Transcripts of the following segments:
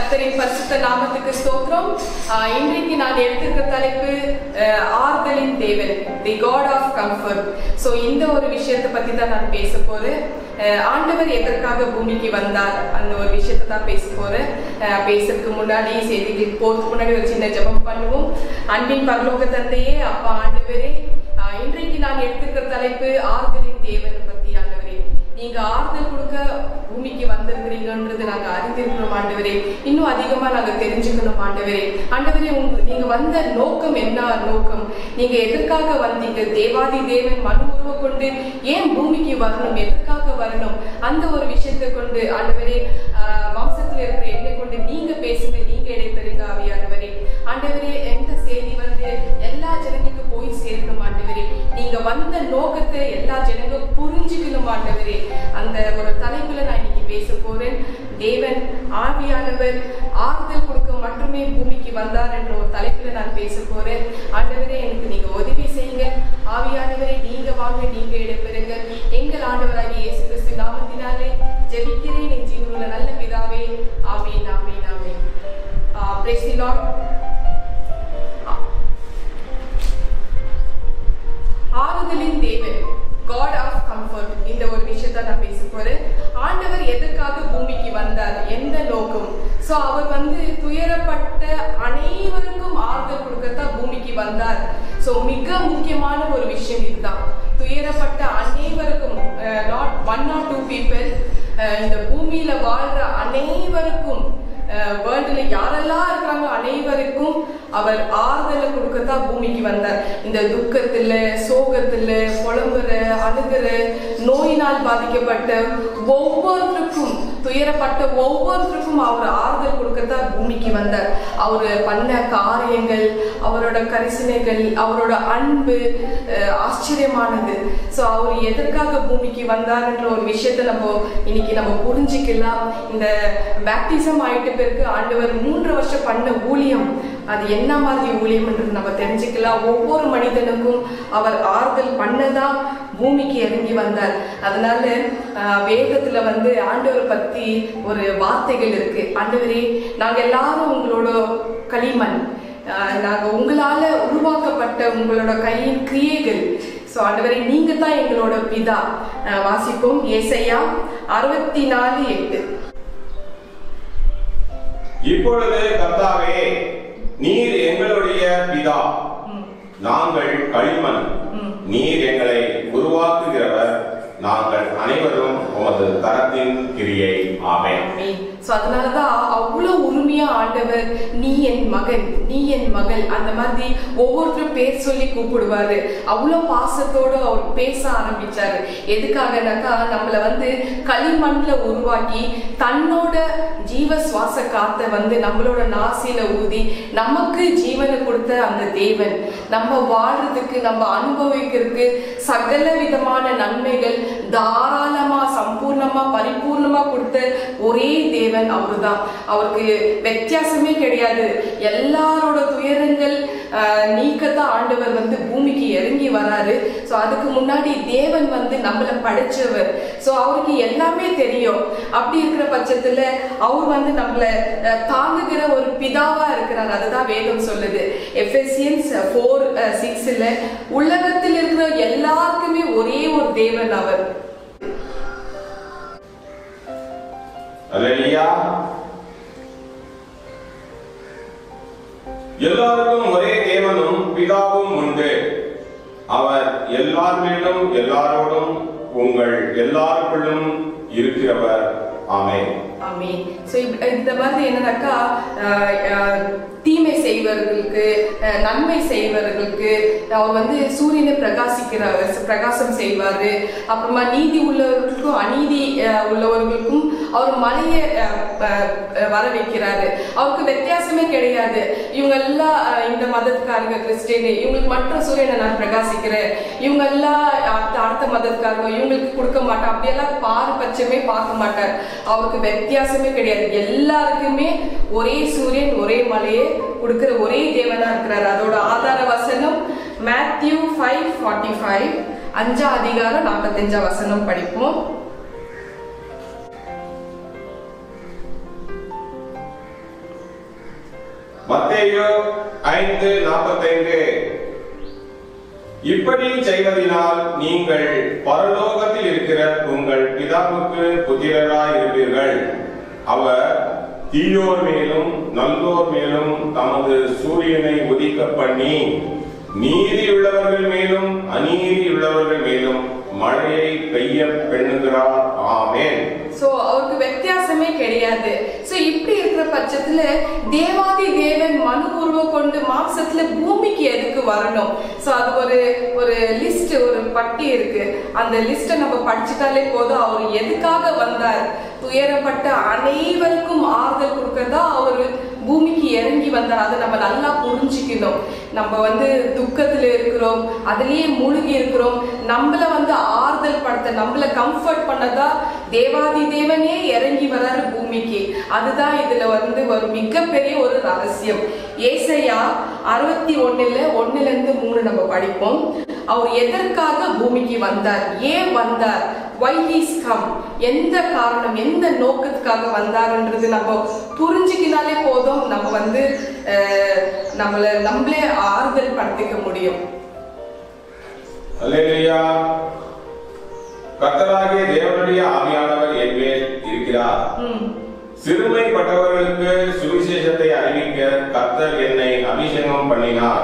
கர்த்தரின் பரிசுத்த நாமத்துக்கு ஸ்தோத்திரம் ஆஹ் இன்றைக்கு நான் எடுத்திருக்க தலைப்பு ஆஹ் ஆறுதலின் தேவன் the God of comfort so இந்த ஒரு விஷயத்தை பத்தி தான் நான் பேச போறேன் ஆஹ் ஆண்டவர் எதற்காக பூமிக்கு வந்தார் அந்த ஒரு விஷயத்தை தான் பேச போறேன் ஆஹ் பேசுறதுக்கு முன்னாடி செய்திகளுக்கு போறதுக்கு முன்னாடி ஒரு சின்ன ஜெபம் பண்ணுவோம் அன்பின் பரலோக தந்தையே அப்பா ஆண்டவரே ஆஹ் இன்றைக்கு நான் எடுத்திருக்கிற தலைப்பு ஆறுதலின் தேவன் பத்தி ஆண்டவரே நீங்க ஆறுதல் கொடுக்க பூமிக்கு வந்திருக்கிறீங்கன்றது நாங்க அறிந்திருக்கிறோம் ஆண்டவரே இன்னும் அதிகமா நாங்க தெரிஞ்சுக்கணும் ஆண்டவரே ஆண்டவரே உங்க நீங்க வந்த நோக்கம் என்ன நோக்கம் நீங்க எதற்காக வந்தீங்க தேவாதி தேவன் மனு உருவ கொண்டு ஏன் பூமிக்கு வரணும் எதற்காக வரணும் அந்த ஒரு விஷயத்தை கொண்டு ஆண்டவரே ஆஹ் மாம்சத்துல இருக்கிற என்னை கொண்டு நீங்க பேசுங்க நீங்க இடைபெறுங்க ஆவியானவரே ஆண்டவரே எந்த செய்தி வந்து எல்லா ஜனங்களுக்கு போய் சேரணும் ஆண்டவரே நீங்க வந்த நோக்கத்தை எல்லா ஜனங்க புரிஞ்சுக்கணும் ஆண்டவரே அந்த ஒரு தலைப்புல நான் இன்னைக்கு பேச போறேன் தேவன் ஆவியானவர் ஆறுதல் கொடுக்க மட்டுமே பூமிக்கு வந்தார் என்ற ஒரு தலைப்புல நான் பேச போறேன் ஆண்டவரே எனக்கு நீங்க உதவி செய்யுங்க ஆவியானவரே நீங்க வாங்க நீங்க இடம்பெறுங்க எங்கள் ஆண்டவராகிய இயேசு கிறிஸ்து நாமத்தினாலே ஜெபிக்கிறேன் என் ஜீவனுள்ள நல்ல பிதாவே ஆமீன் ஆமீன் ஆமீன் பிரேஸ் தி லார்ட் ஆறுதலின் தேவன் காட் ஆஃப் கம்ஃபர்ட் இந்த ஒரு விஷயத்த நான் பேச போறேன் ஆண்டவர் எதற்காக பூமிக்கு வந்தார் எந்த நோக்கம் சோ அவர் வந்து துயரப்பட்ட அனைவருக்கும் ஆறுதல் கொடுக்கத்தான் பூமிக்கு வந்தார் சோ மிக முக்கியமான ஒரு விஷயம் இதுதான் துயரப்பட்ட அனைவருக்கும் not one or two people இந்த பூமியில வாழ்ற அனைவருக்கும் வேர்ல்டுல யாரெல்லாம் இருக்கிறாங்களோ அனைவருக்கும் அவர் ஆறுதலை கொடுக்கத்தான் பூமிக்கு வந்தார் இந்த துக்கத்துல சோகத்துல புலம்புற அழுகிற நோயினால் பாதிக்கப்பட்ட ஒவ்வொருத்தருக்கும் துயரப்பட்ட ஒவ்வொருத்தருக்கும் அவர் ஆறுதல் கொடுக்கத்தான் பூமிக்கு வந்தார் அவர் பண்ண காரியங்கள் அவரோட கரிசனைகள் அவரோட அன்பு அஹ், ஆச்சரியமானது ஸோ அவர் எதற்காக பூமிக்கு வந்தார்ன்ற ஒரு விஷயத்தை நம்ம இன்னைக்கு நம்ம புரிஞ்சுக்கலாம் இந்த பேப்டிசம் ஆயிட்ட பிறகு ஆண்டவர் மூன்று வருஷம் பண்ண ஊழியம் அது என்ன மாதிரி ஊழியம்ன்றது நம்ம தெரிஞ்சுக்கலாம் ஒவ்வொரு மனிதனுக்கும் அவர் ஆறுதல் பண்ணதான் பூமிக்கு இறங்கி வந்தார் அதனால ஆஹ், வேதத்துல வந்து ஆண்டவர் பத்தி ஒரு வார்த்தைகள் இருக்கு ஆண்டவரே நாங்க எல்லாரும் உங்களோட களிமண் ஆஹ், நாங்க உங்களால உருவாக்கப்பட்ட உங்களோட கையின் கிரியைகள் ஸோ ஆண்டவரே நீங்க தான் எங்களோட பிதா ஆஹ், வாசிப்போம் ஏசையா அறுபத்தி நாலு எட்டு இப்பொழுது கர்த்தாவே நீர் எங்களுடைய பிதா ம், நாங்கள் களிமண் ம். நீர் எங்களை உருவாக்குகிறவர் நாங்கள் அனைவரும் உமது கரத்தின் கிரியை ஆமென் ஸோ அதனாலதான் அவ்வளோ உரிமையா ஆண்டவர் நீ என் மகன் நீ என் மகள் அந்த மாதிரி ஒவ்வொருத்தரும் பேர் சொல்லி கூப்பிடுவாரு அவ்வளோ பாசத்தோட அவர் பேச ஆரம்பிச்சாரு எதுக்காகனாக்கா நம்மளை வந்து களிமண்ல உருவாக்கி தன்னோட ஜீவ சுவாச காத்தை வந்து நம்மளோட நாசியில ஊதி நமக்கு ஜீவனை கொடுத்த அந்த தேவன் நம்ம வாழ்றதுக்கு நம்ம அனுபவிக்கிறதுக்கு சகல விதமான நன்மைகள் தாராளமா சம்பூர்ணமா பரிபூர்ணமா கொடுத்த ஒரே தேவன் அவர்தான் அவருக்கு வித்தியாசமே கிடையாது எல்லாரோட துயரங்கள் ஆஹ், நீக்கத்தான் ஆண்டவர் வந்து பூமிக்கு இறங்கி வராரு ஸோ அதுக்கு முன்னாடி தேவன் வந்து நம்மளை படைச்சவர் ஸோ அவருக்கு எல்லாமே தெரியும் அப்படி இருக்கிற பட்சத்துல அவர் வந்து நம்மளை அஹ், தாங்குகிற ஒரு பிதாவா இருக்கிறார் அதுதான் வேதம் சொல்லுது எஃபெசியன்ஸ் ஃபோர் சிக்ஸ்ல உலகத்தில் இருக்கிற எல்லாருக்குமே ஒரே ஒரு தேவன் அவர் அல்லேலூயா எல்லாருக்கும் ஒரே தேவனும் பிதாவும் உண்டு அவர் எல்லார் மேலும் எல்லாரோடும் உங்கள் எல்லாருக்குள்ளும் இருக்கிறவர் ஆமென் ஆமென் ஸோ இந்த மாதிரி என்னன்னாக்கா அஹ், அஹ், தீமை செய்வர்களுக்கு அஹ், நன்மை செய்வர்களுக்கு அவர் வந்து சூரியனை பிரகாசிக்கிறார் பிரகாசம் செய்வாரு அப்புறமா நீதி உள்ளவர்களுக்கும் அநீதி அஹ், உள்ளவர்களுக்கும் அவர் மலையை அஹ், அஹ், வர வைக்கிறாரு அவருக்கு வித்தியாசமே கிடையாது இவங்க எல்லாம் அஹ், இந்த மதத்துக்காரங்க கிறிஸ்டின் இவங்களுக்கு மட்டும் சூரியனை நான் பிரகாசிக்கிறேன் இவங்க எல்லாம் அடுத்த அடுத்த மதத்துக்காரங்க இவங்களுக்கு கொடுக்க மாட்டேன் அப்படியெல்லாம் பாரபட்சமே பார்க்க மாட்டார் அவருக்கு வித்தியாசமே கிடையாது எல்லாருக்குமே ஒரே சூரியன் ஒரே மலையை கொடுக்கிற ஒரே தேவனா இருக்கிறார் அதோட ஆதார வசனம் மேத்யூ ஃபைவ் ஃபார்ட்டி ஃபைவ் அஞ்சா அதிகாரம் நாற்பத்தஞ்சா வசனம் படிப்போம் மத்தேயு ஐந்து நாற்பத்தைந்து இப்படி செய்வதினால் நீங்கள் பரலோகத்தில் இருக்கிற உங்கள் பிதாவுக்கு புத்திரராய் இருப்பீர்கள் அவர் தீயோர் மேலும் நல்லோர் மேலும் தமது சூரியனை உதிக்க பண்ணி நீதியுள்ளவர்கள் மேலும் அநீதியுள்ளவர்கள் மேலும் மழையை பெய்ய பெண்ணுகிறார் ஆமென் சோ அவருக்கு வித்தியாசமே கிடையாது சோ இப்படி இருக்கிற பட்சத்துல தேவாதி தேவன் மனு உருவம் கொண்டு மாம்சத்துல பூமிக்கு எதுக்கு வரணும் சோ அது ஒரு ஒரு லிஸ்ட் ஒரு பட்டி இருக்கு அந்த லிஸ்ட்டை நம்ம படிச்சுட்டாலே போதும் அவர் எதுக்காக வந்தார் துயரப்பட்ட அனைவருக்கும் ஆறுதல் கொடுக்கறதா அவர் பூமிக்கு இறங்கி வந்தார் அதை நம்ம நல்லா புரிஞ்சுக்கணும் நம்ம வந்து துக்கத்துல இருக்கிறோம் அதுலயே மூழ்கி இருக்கிறோம் நம்மள வந்து ஆறுதல் படுத்த நம்மள கம்ஃபர்ட் பண்ணதா தேவாதி தேவனே இறங்கி வராரு பூமிக்கு அதுதான் இதுல வந்து ஒரு மிகப்பெரிய ஒரு ரகசியம் ஏசையா அறுபத்தி ஒண்ணுல ஒண்ணுல இருந்து மூணு நம்ம படிப்போம் அவர் எதற்காக பூமிக்கு வந்தார் ஏன் வந்தார் வை ஹீஸ் கம் எந்த காரணம் எந்த நோக்கத்துக்காக வந்தாருன்றது நம்ம புரிஞ்சுக்கினாலே போதும் நம்ம வந்து அஹ், நம்மள நம்மளே ஆறுதல் படுத்திக்க முடியும் அல்லேலூயா கர்த்தராகிய தேவனுடைய ஆவியானவர் என் மேல் இருக்கிறார் ம் சிறுமைப்பட்டவர்களுக்கு சுவிசேஷத்தை அறிவிக்க கர்த்தர் என்னை அபிஷேகம் பண்ணினார்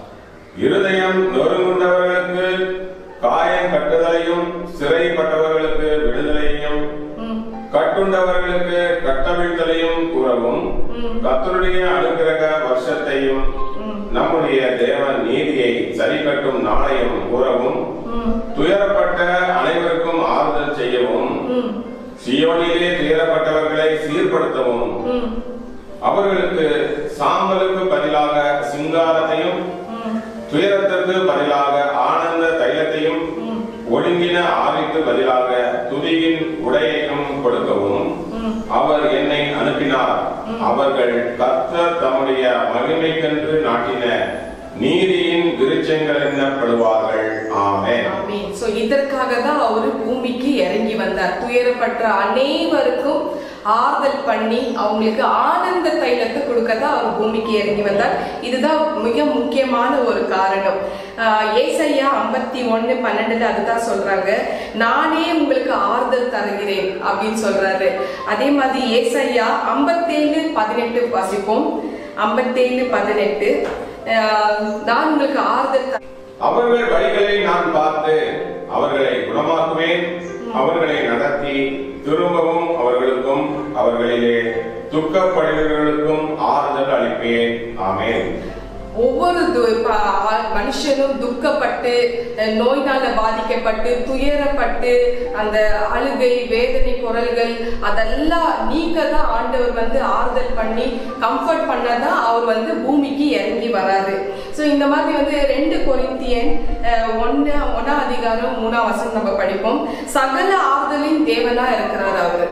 இருதயம் நொறுங்குண்டவர்களுக்கு காயம் கட்டுதலையும் சிறைப்பட்டவர்களுக்கு விடுதலையும் ம் கட்டுண்டவர்களுக்கு கட்டவிழ்த்தலையும் கூறவும் ம். கர்த்தருடைய அனுக்கிரக வருஷத்தையும் ம். நம்முடைய தேவன் நீதியை சரிகட்டும் நாளையும் கூறவும் ம் துயரப்பட்ட அனைவருக்கும் ஆறுதல் செய்யவும் ம் சியோனிலே துயரப்பட்டவர்களை சீர்படுத்தவும் ம் அவர்களுக்கு சாம்பலுக்கு பதிலாக சிங்காரத்தையும் ம் துயரத்திற்கு பதிலாக ஆனந்த தைலத்தையும் ம் ஒடுங்கின ஆவிக்கு பதிலாக துதியின் உடையையும் கொடுக்கவும் ம் அவர் என்னை அனுப்பினார் அவர்கள் கர்த்தர் தம்முடைய மகிமைக்கென்று நாட்டின நீதியின் விருட்சங்கள் என்னப்படுவார்கள் ஆமென் ஆமென். So, இதற்காக தான் அவரு பூமிக்கு இறங்கி வந்தார் துயரப்பட்ட அனைவருக்கும் ஆறுதல் பண்ணி அவங்களுக்கு ஆனந்த தைலத்தை கொடுக்க தான் அவர் பூமிக்கு இறங்கி வந்தார் இதுதான் மிக முக்கியமான ஒரு காரணம் ஆஹ் ஏசாயா ஐம்பத்தி ஒண்ணு பன்னெண்டுல அதுதான் சொல்றாங்க நானே உங்களுக்கு ஆறுதல் தருகிறேன் அப்படின்னு சொல்றாரு அதே மாதிரி ஏசாயா ஐம்பத்தேழு பதினெட்டு வாசிப்போம் ஐம்பத்தேழு பதினெட்டு ஆஹ் நான் உங்களுக்கு ஆறுதல் தர அவர்கள் வழிகளை நான் பார்த்து அவர்களை குணமாக்குவேன் அவர்களை நடத்தி திரும்பவும் அவர்களுக்கும் அவர்களிலே துக்கப்படுகிறவர்களுக்கும் ஆறுதல் அளிப்பேன் ஆமென் ஒவ்வொரு து- ப- ஆ- மனுஷனும் துக்கப்பட்டு அஹ், நோயினால பாதிக்கப்பட்டு துயரப்பட்டு அந்த அழுகை வேதனை குரல்கள் அதெல்லாம் நீக்க தான் ஆண்டவர் வந்து ஆறுதல் பண்ணி கம்ஃபர்ட் பண்ணதான் அவர் வந்து பூமிக்கு இறங்கி வராரு ஸோ இந்த மாதிரி வந்து ரெண்டு கொரிந்தியன் அஹ், ஒண்ணு ஒன்னா அதிகாரம் மூணாம் வசனம் நம்ம படிப்போம் சகல ஆறுதலின் தேவனா இருக்கிறார் அவர்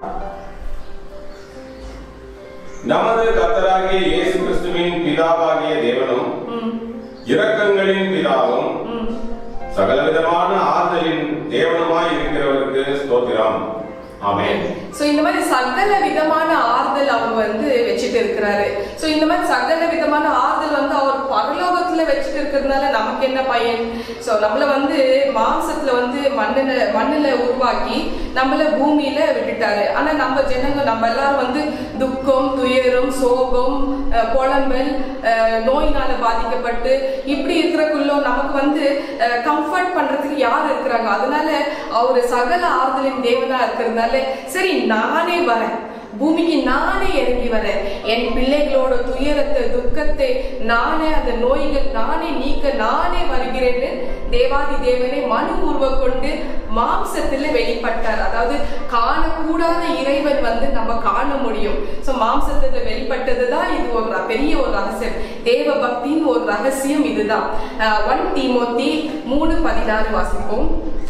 நமது கர்த்தராகிய இயேசு கிறிஸ்துவின் பிதாவாகிய தேவனும் ம் இரக்கங்களின் பிதாவும் ம் சகலவிதமான ஆறுதலின் தேவனுமாய் இருக்கிறவருக்கு ஸ்தோத்திரம் ஆமென் சோ இந்த மாதிரி சகல விதமான ஆறுதல் அவர் வந்து வச்சுட்டு இருக்கிறாரு சோ இந்த மாதிரி சகல விதமான ஆறுதல் வந்து அவர் பரலோகத்துல வச்சுட்டு இருக்கிறதுனால நமக்கு என்ன பயன் சோ நம்மள வந்து மாம்சத்துல வந்து மண்ணுல மண்ணுல உருவாக்கி நம்மள பூமியில விட்டுட்டாரு ஆனா நம்ம ஜனங்க நம்ம எல்லாரும் வந்து துக்கம் துயரம் சோகம் அஹ், புலம்பல் அஹ், நோயினால பாதிக்கப்பட்டு இப்படி இருக்கிறக்குள்ள நமக்கு வந்து கம்ஃபர்ட் பண்றதுக்கு யார் இருக்கிறாங்க அதனால அவர் சகல ஆறுதலின் தேவனா இருக்கிறதுனால சரி நானே வரேன் பூமிக்கு நானே இறங்கி வரேன் என் பிள்ளைகளோட துயரத்தை துக்கத்தை நானே அந்த நோய்கள் நானே நீக்க நானே வருகிறேன்னு தேவாதி தேவனை மனு உருவ கொண்டு மாம்சத்துல வெளிப்பட்டார் அதாவது காணக்கூடாத இறைவன் வந்து நம்ம காண முடியும் சோ மாம்சத்துல வெளிப்பட்டது தான் இது ஒரு ர- பெரிய ஒரு ரகசியம் தேவ பக்தியின் ஒரு ரகசியம் இதுதான் ஒன் தீமோத்தி மூணு பதினாறு வாசிப்போம்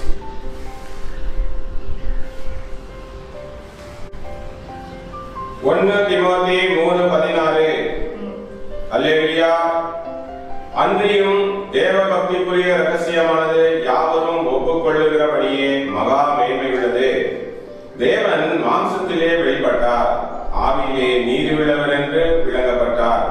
ஒன்னு திமோத்தி மூணு பதினாறு அல்லேலியா அன்றியும் தேவ பக்திக்குரிய ரகசியமானது யாவரும் ஒப்புக்கொள்ளுகிறபடியே மகா மேன்மையுள்ளது தேவன் மாம்சத்திலே வெளிப்பட்டார் ஆவியிலே நீதியுள்ளவர் என்று விளங்கப்பட்டார்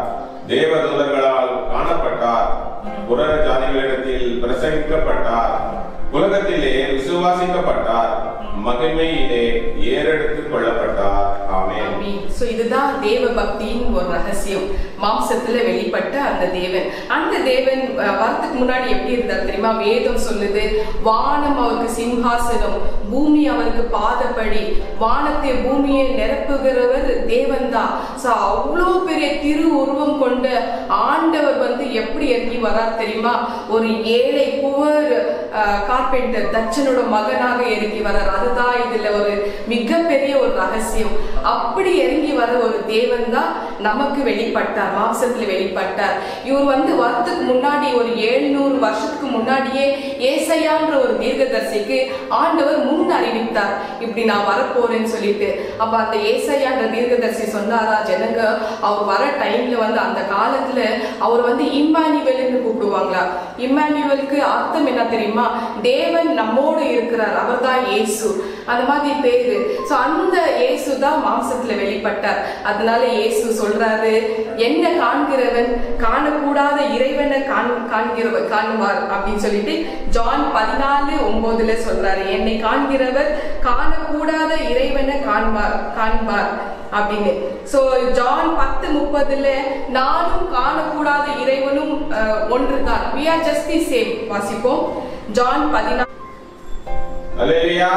தேவதூதர்களால் காணப்பட்டார் புற ஜாதிகளிடத்தில் பிரசங்கிக்கப்பட்டார் உலகத்திலே விசுவாசிக்கப்பட்டார் மகிமையிலே ஏறெடுத்துக் கொள்ளப்பட்டார் ஆமென் சோ இதுதான் தேவ பக்தியின் ஒரு ரகசியம் மாம்சத்துல வெளிப்பட்ட அந்த தேவன் அந்த தேவன் அஹ், வரதுக்கு முன்னாடி எப்படி இருந்தார் தெரியுமா வேதம் சொல்லுது வானம் அவருக்கு சிம்ஹாசனம் பூமி அவருக்கு பாதப்படி வானத்தை பூமியை நிரப்புகிறவர் தேவன் தான் சோ அவ்வளோ பெரிய திரு உருவம் கொண்ட ஆண்டவர் வந்து எப்படி இறங்கி வரார் தெரியுமா ஒரு ஏழை புவர் கார்பெண்டர் தச்சனோட மகனாக இறங்கி வரார் அதுதான் இதுல ஒரு மிகப்பெரிய ஒரு ரகசியம் அப்படி இறங்கி வர ஒரு தேவன் தான் நமக்கு வெளிப்பட்டார் மாம்சத்துல வெளிப்பட்டார் இவர் வந்து வரத்துக்கு முன்னாடி ஒரு ஏழ்நூறு வருஷத்துக்கு முன்னாடியே ஏசையான்ற ஒரு தீர்க்கதரிசிக்கு ஆண்டவர் முன் அறிவித்தார் இப்படி நான் வரப்போறேன்னு சொல்லிட்டு அப்ப அந்த ஏசையான்ற தீர்க்கதரிசி சொன்னாரா ஜனங்க அவர் வர டைம்ல வந்து அந்த காலத்துல அவர் வந்து இம்மானுவேல்னு கூப்பிடுவாங்களா இம்மானுவேலுக்கு அர்த்தம் என்ன தெரியுமா தேவன் நம்மோடு இருக்கிறார் அவர்தான் இயேசு அந்த மாதிரி பேரு சோ அந்த இயேசு தான் மாம்சத்துல வெளிப்பட்டார் அதனால இயேசு சொல்றாரு என்ன காண்கிறவன் காணக்கூடாத இறைவனை காண் காண்கிறவர் காணுவார் அப்படின்னு சொல்லிட்டு ஜான் பதினாலு ஒன்பதுல சொல்றாரு என்னை காண்கிறவர் காணக்கூடாத இறைவனை காண்பார் காண்பார் அப்படின்னு சோ ஜான் பத்து முப்பதுல நானும் காணக்கூடாத இறைவனும் அஹ், ஒன்றுதான் we are just the same வாசிப்போம் ஜான் பதினாலு அல்லேலியா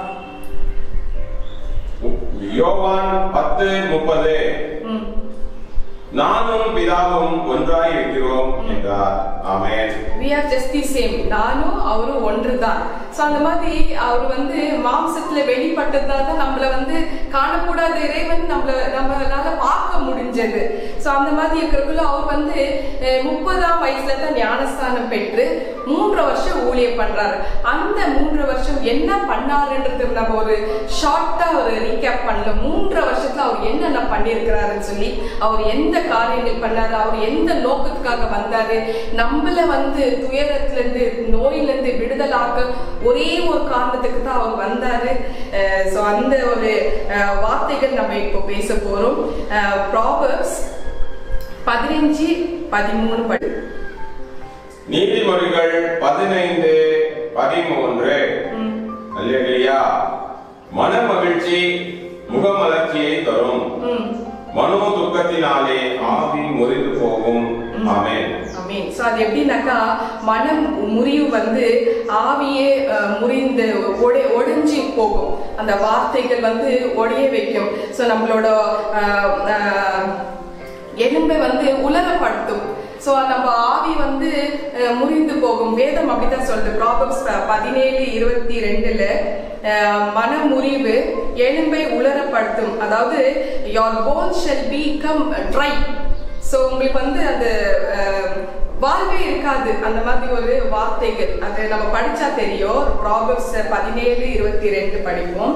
யோவான் பத்து முப்பது ம். நானும் பிதாவும் ஒன்றாய் இருக்கிறோம் என்றார் ஆமென் we are just the same நானும் அவரும் ஒன்றுதான் சோ அந்த மாதிரி அவர் வந்து மாம்சத்துல வெளிப்பட்டதால தான் நம்மள வந்து காணக்கூடாத இறைவன் நம்மள நம்மளால பார்க்க முடிஞ்சது சோ அந்த மாதிரி இருக்கிறதுக்குள்ள அவர் வந்து அஹ், முப்பதாம் வயசுல தான் ஞானஸ்தானம் பெற்று மூன்று வருஷம் ஊழியம் பண்றாரு அந்த மூன்று வருஷம் என்ன பண்ணாருன்றது நம்ம ஒரு ஷார்ட்டா ஒரு ரீகேப் பண்ணல மூன்று வருஷத்துல அவர் என்னென்ன பண்ணியிருக்கிறாருன்னு சொல்லி அவர் எந்த காரியங்கள் பண்ணாரு அவர் எந்த நோக்கத்துக்காக வந்தாரு நம்மள வந்து துயரத்துல இருந்து நோயில இருந்து விடுதலாக்க ஒரே ஒரு காரணத்துக்கு தான் அவர் வந்தாரு சோ அந்த ஒரு அஹ், வார்த்தைகள் நம்ம இப்போ பேச போறோம் ப்ராபர்ஸ் பதினஞ்சு பதிமூணு படி நீதிமொழிகள் பதினைந்து பதிமூன்று ம், அல்லேலியா மன மகிழ்ச்சி முகமலர்ச்சியை தரும் ம். மனோ துக்கத்தினாலே ஆவி முறிந்து போகும் ஆமென் ஆமென். So அது எப்படின்னாக்கா மனம் முறிவு வந்து ஆவியே அஹ், முறிந்து ஒடை ஒடிஞ்சு போகும் அந்த வார்த்தைகள் வந்து ஒடைய வைக்கும் ஸோ நம்மளோட அஹ், அஹ், எலும்பை வந்து உலரப்படுத்தும் ஸோ நம்ம ஆவி வந்து அஹ், முறிந்து போகும் வேதம் அப்படித்தான் சொல்லுது ப்ராபப்ஸ் பதினேழு இருபத்தி ரெண்டுல மன முறிவு எலும்பை உலரப்படுத்தும் அதாவது your bones shall become dry so உங்களுக்கு வந்து அந்த அஹ், வாழ்வே இருக்காது அந்த மாதிரி ஒரு வார்த்தைகள் அது நம்ம படிச்சா தெரியும் ப்ராபர்ஸ் பதினேழு இருபத்தி ரெண்டு படிப்போம்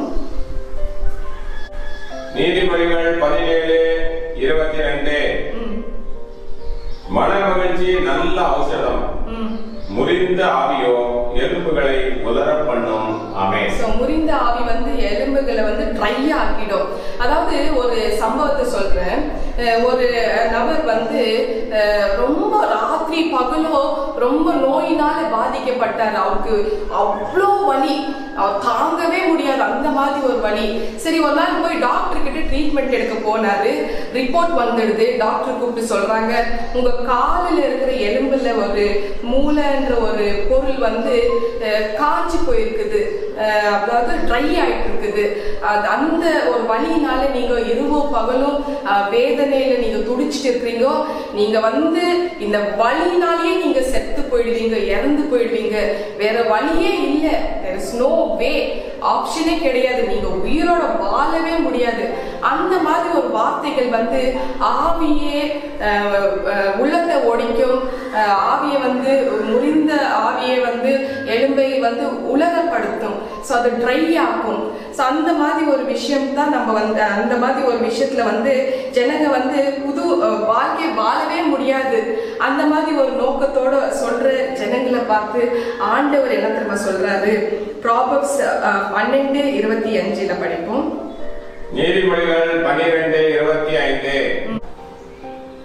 நீதிமொழிகள் பதினேழு இருபத்தி ரெண்டு ம், மன மகிழ்ச்சி நல்ல ஔஷதம் ம். முறிந்த ஆவியோ எலும்புகளை உலர பண்ணும் ஆமென் ஸோ முறிந்த ஆவி வந்து எலும்புகளை வந்து ட்ரை ஆக்கிடும் அதாவது ஒரு சம்பவத்தை சொல்றேன் அஹ் ஒரு நபர் வந்து அஹ் ரொம்ப ராத்திரி பகலோ ரொம்ப நோயினால பாதிக்கப்பட்டார் அவருக்கு அவ்வளோ வலி அவர் தாங்கவே முடியாது அந்த மாதிரி ஒரு வலி சரி ஒரு நாள் போய் டாக்டர் கிட்ட ட்ரீட்மெண்ட் எடுக்க போனாரு ரிப்போர்ட் வந்துடுது டாக்டர் கூப்பிட்டு சொல்றாங்க உங்க காலில் இருக்கிற எலும்புல ஒரு மூளைன்ற ஒரு பொருள் வந்து அஹ், காஞ்சி போயிருக்குது அஹ், அதாவது ட்ரை ஆயிட்டு இருக்குது அது அந்த ஒரு வலியினால நீங்க இரவோ பகலும் அஹ், வேதனையில நீங்க துடிச்சிட்டு இருக்கிறீங்க நீங்க வந்து இந்த வலியினாலேயே நீங்க செத்து போயிடுவீங்க இறந்து போயிடுவீங்க வேற வழியே இல்ல there is no வே ஆப்ஷனே கிடையாது நீங்க உயிரோட வாழவே முடியாது அந்த மாதிரி ஒரு வார்த்தைகள் வந்து ஆவியே அஹ், அஹ், உள்ளத்தை ஒடிக்கும் அஹ், ஆவியை வந்து முறிந்த ஆவியை வந்து எலும்பை வந்து உலகப்படுத்தும் ஸோ அது ட்ரை ஆக்கும் ஸோ அந்த மாதிரி ஒரு விஷயம் தான் நம்ம வந்து அந்த மாதிரி ஒரு விஷயத்துல வந்து ஜனங்க வந்து புது அஹ், வாழ்க்கையை வாழவே முடியாது அந்த மாதிரி ஒரு நோக்கத்தோட சொல்ற ஜனங்களை பார்த்து ஆண்டவர் என்ன தெரியுமா சொல்றாரு ப்ராபப்ஸ் பன்னெண்டு இருபத்தி அஞ்சுல படிப்போம் நீதிமொழிகள் பன்னிரண்டு இருபத்தி ஐந்து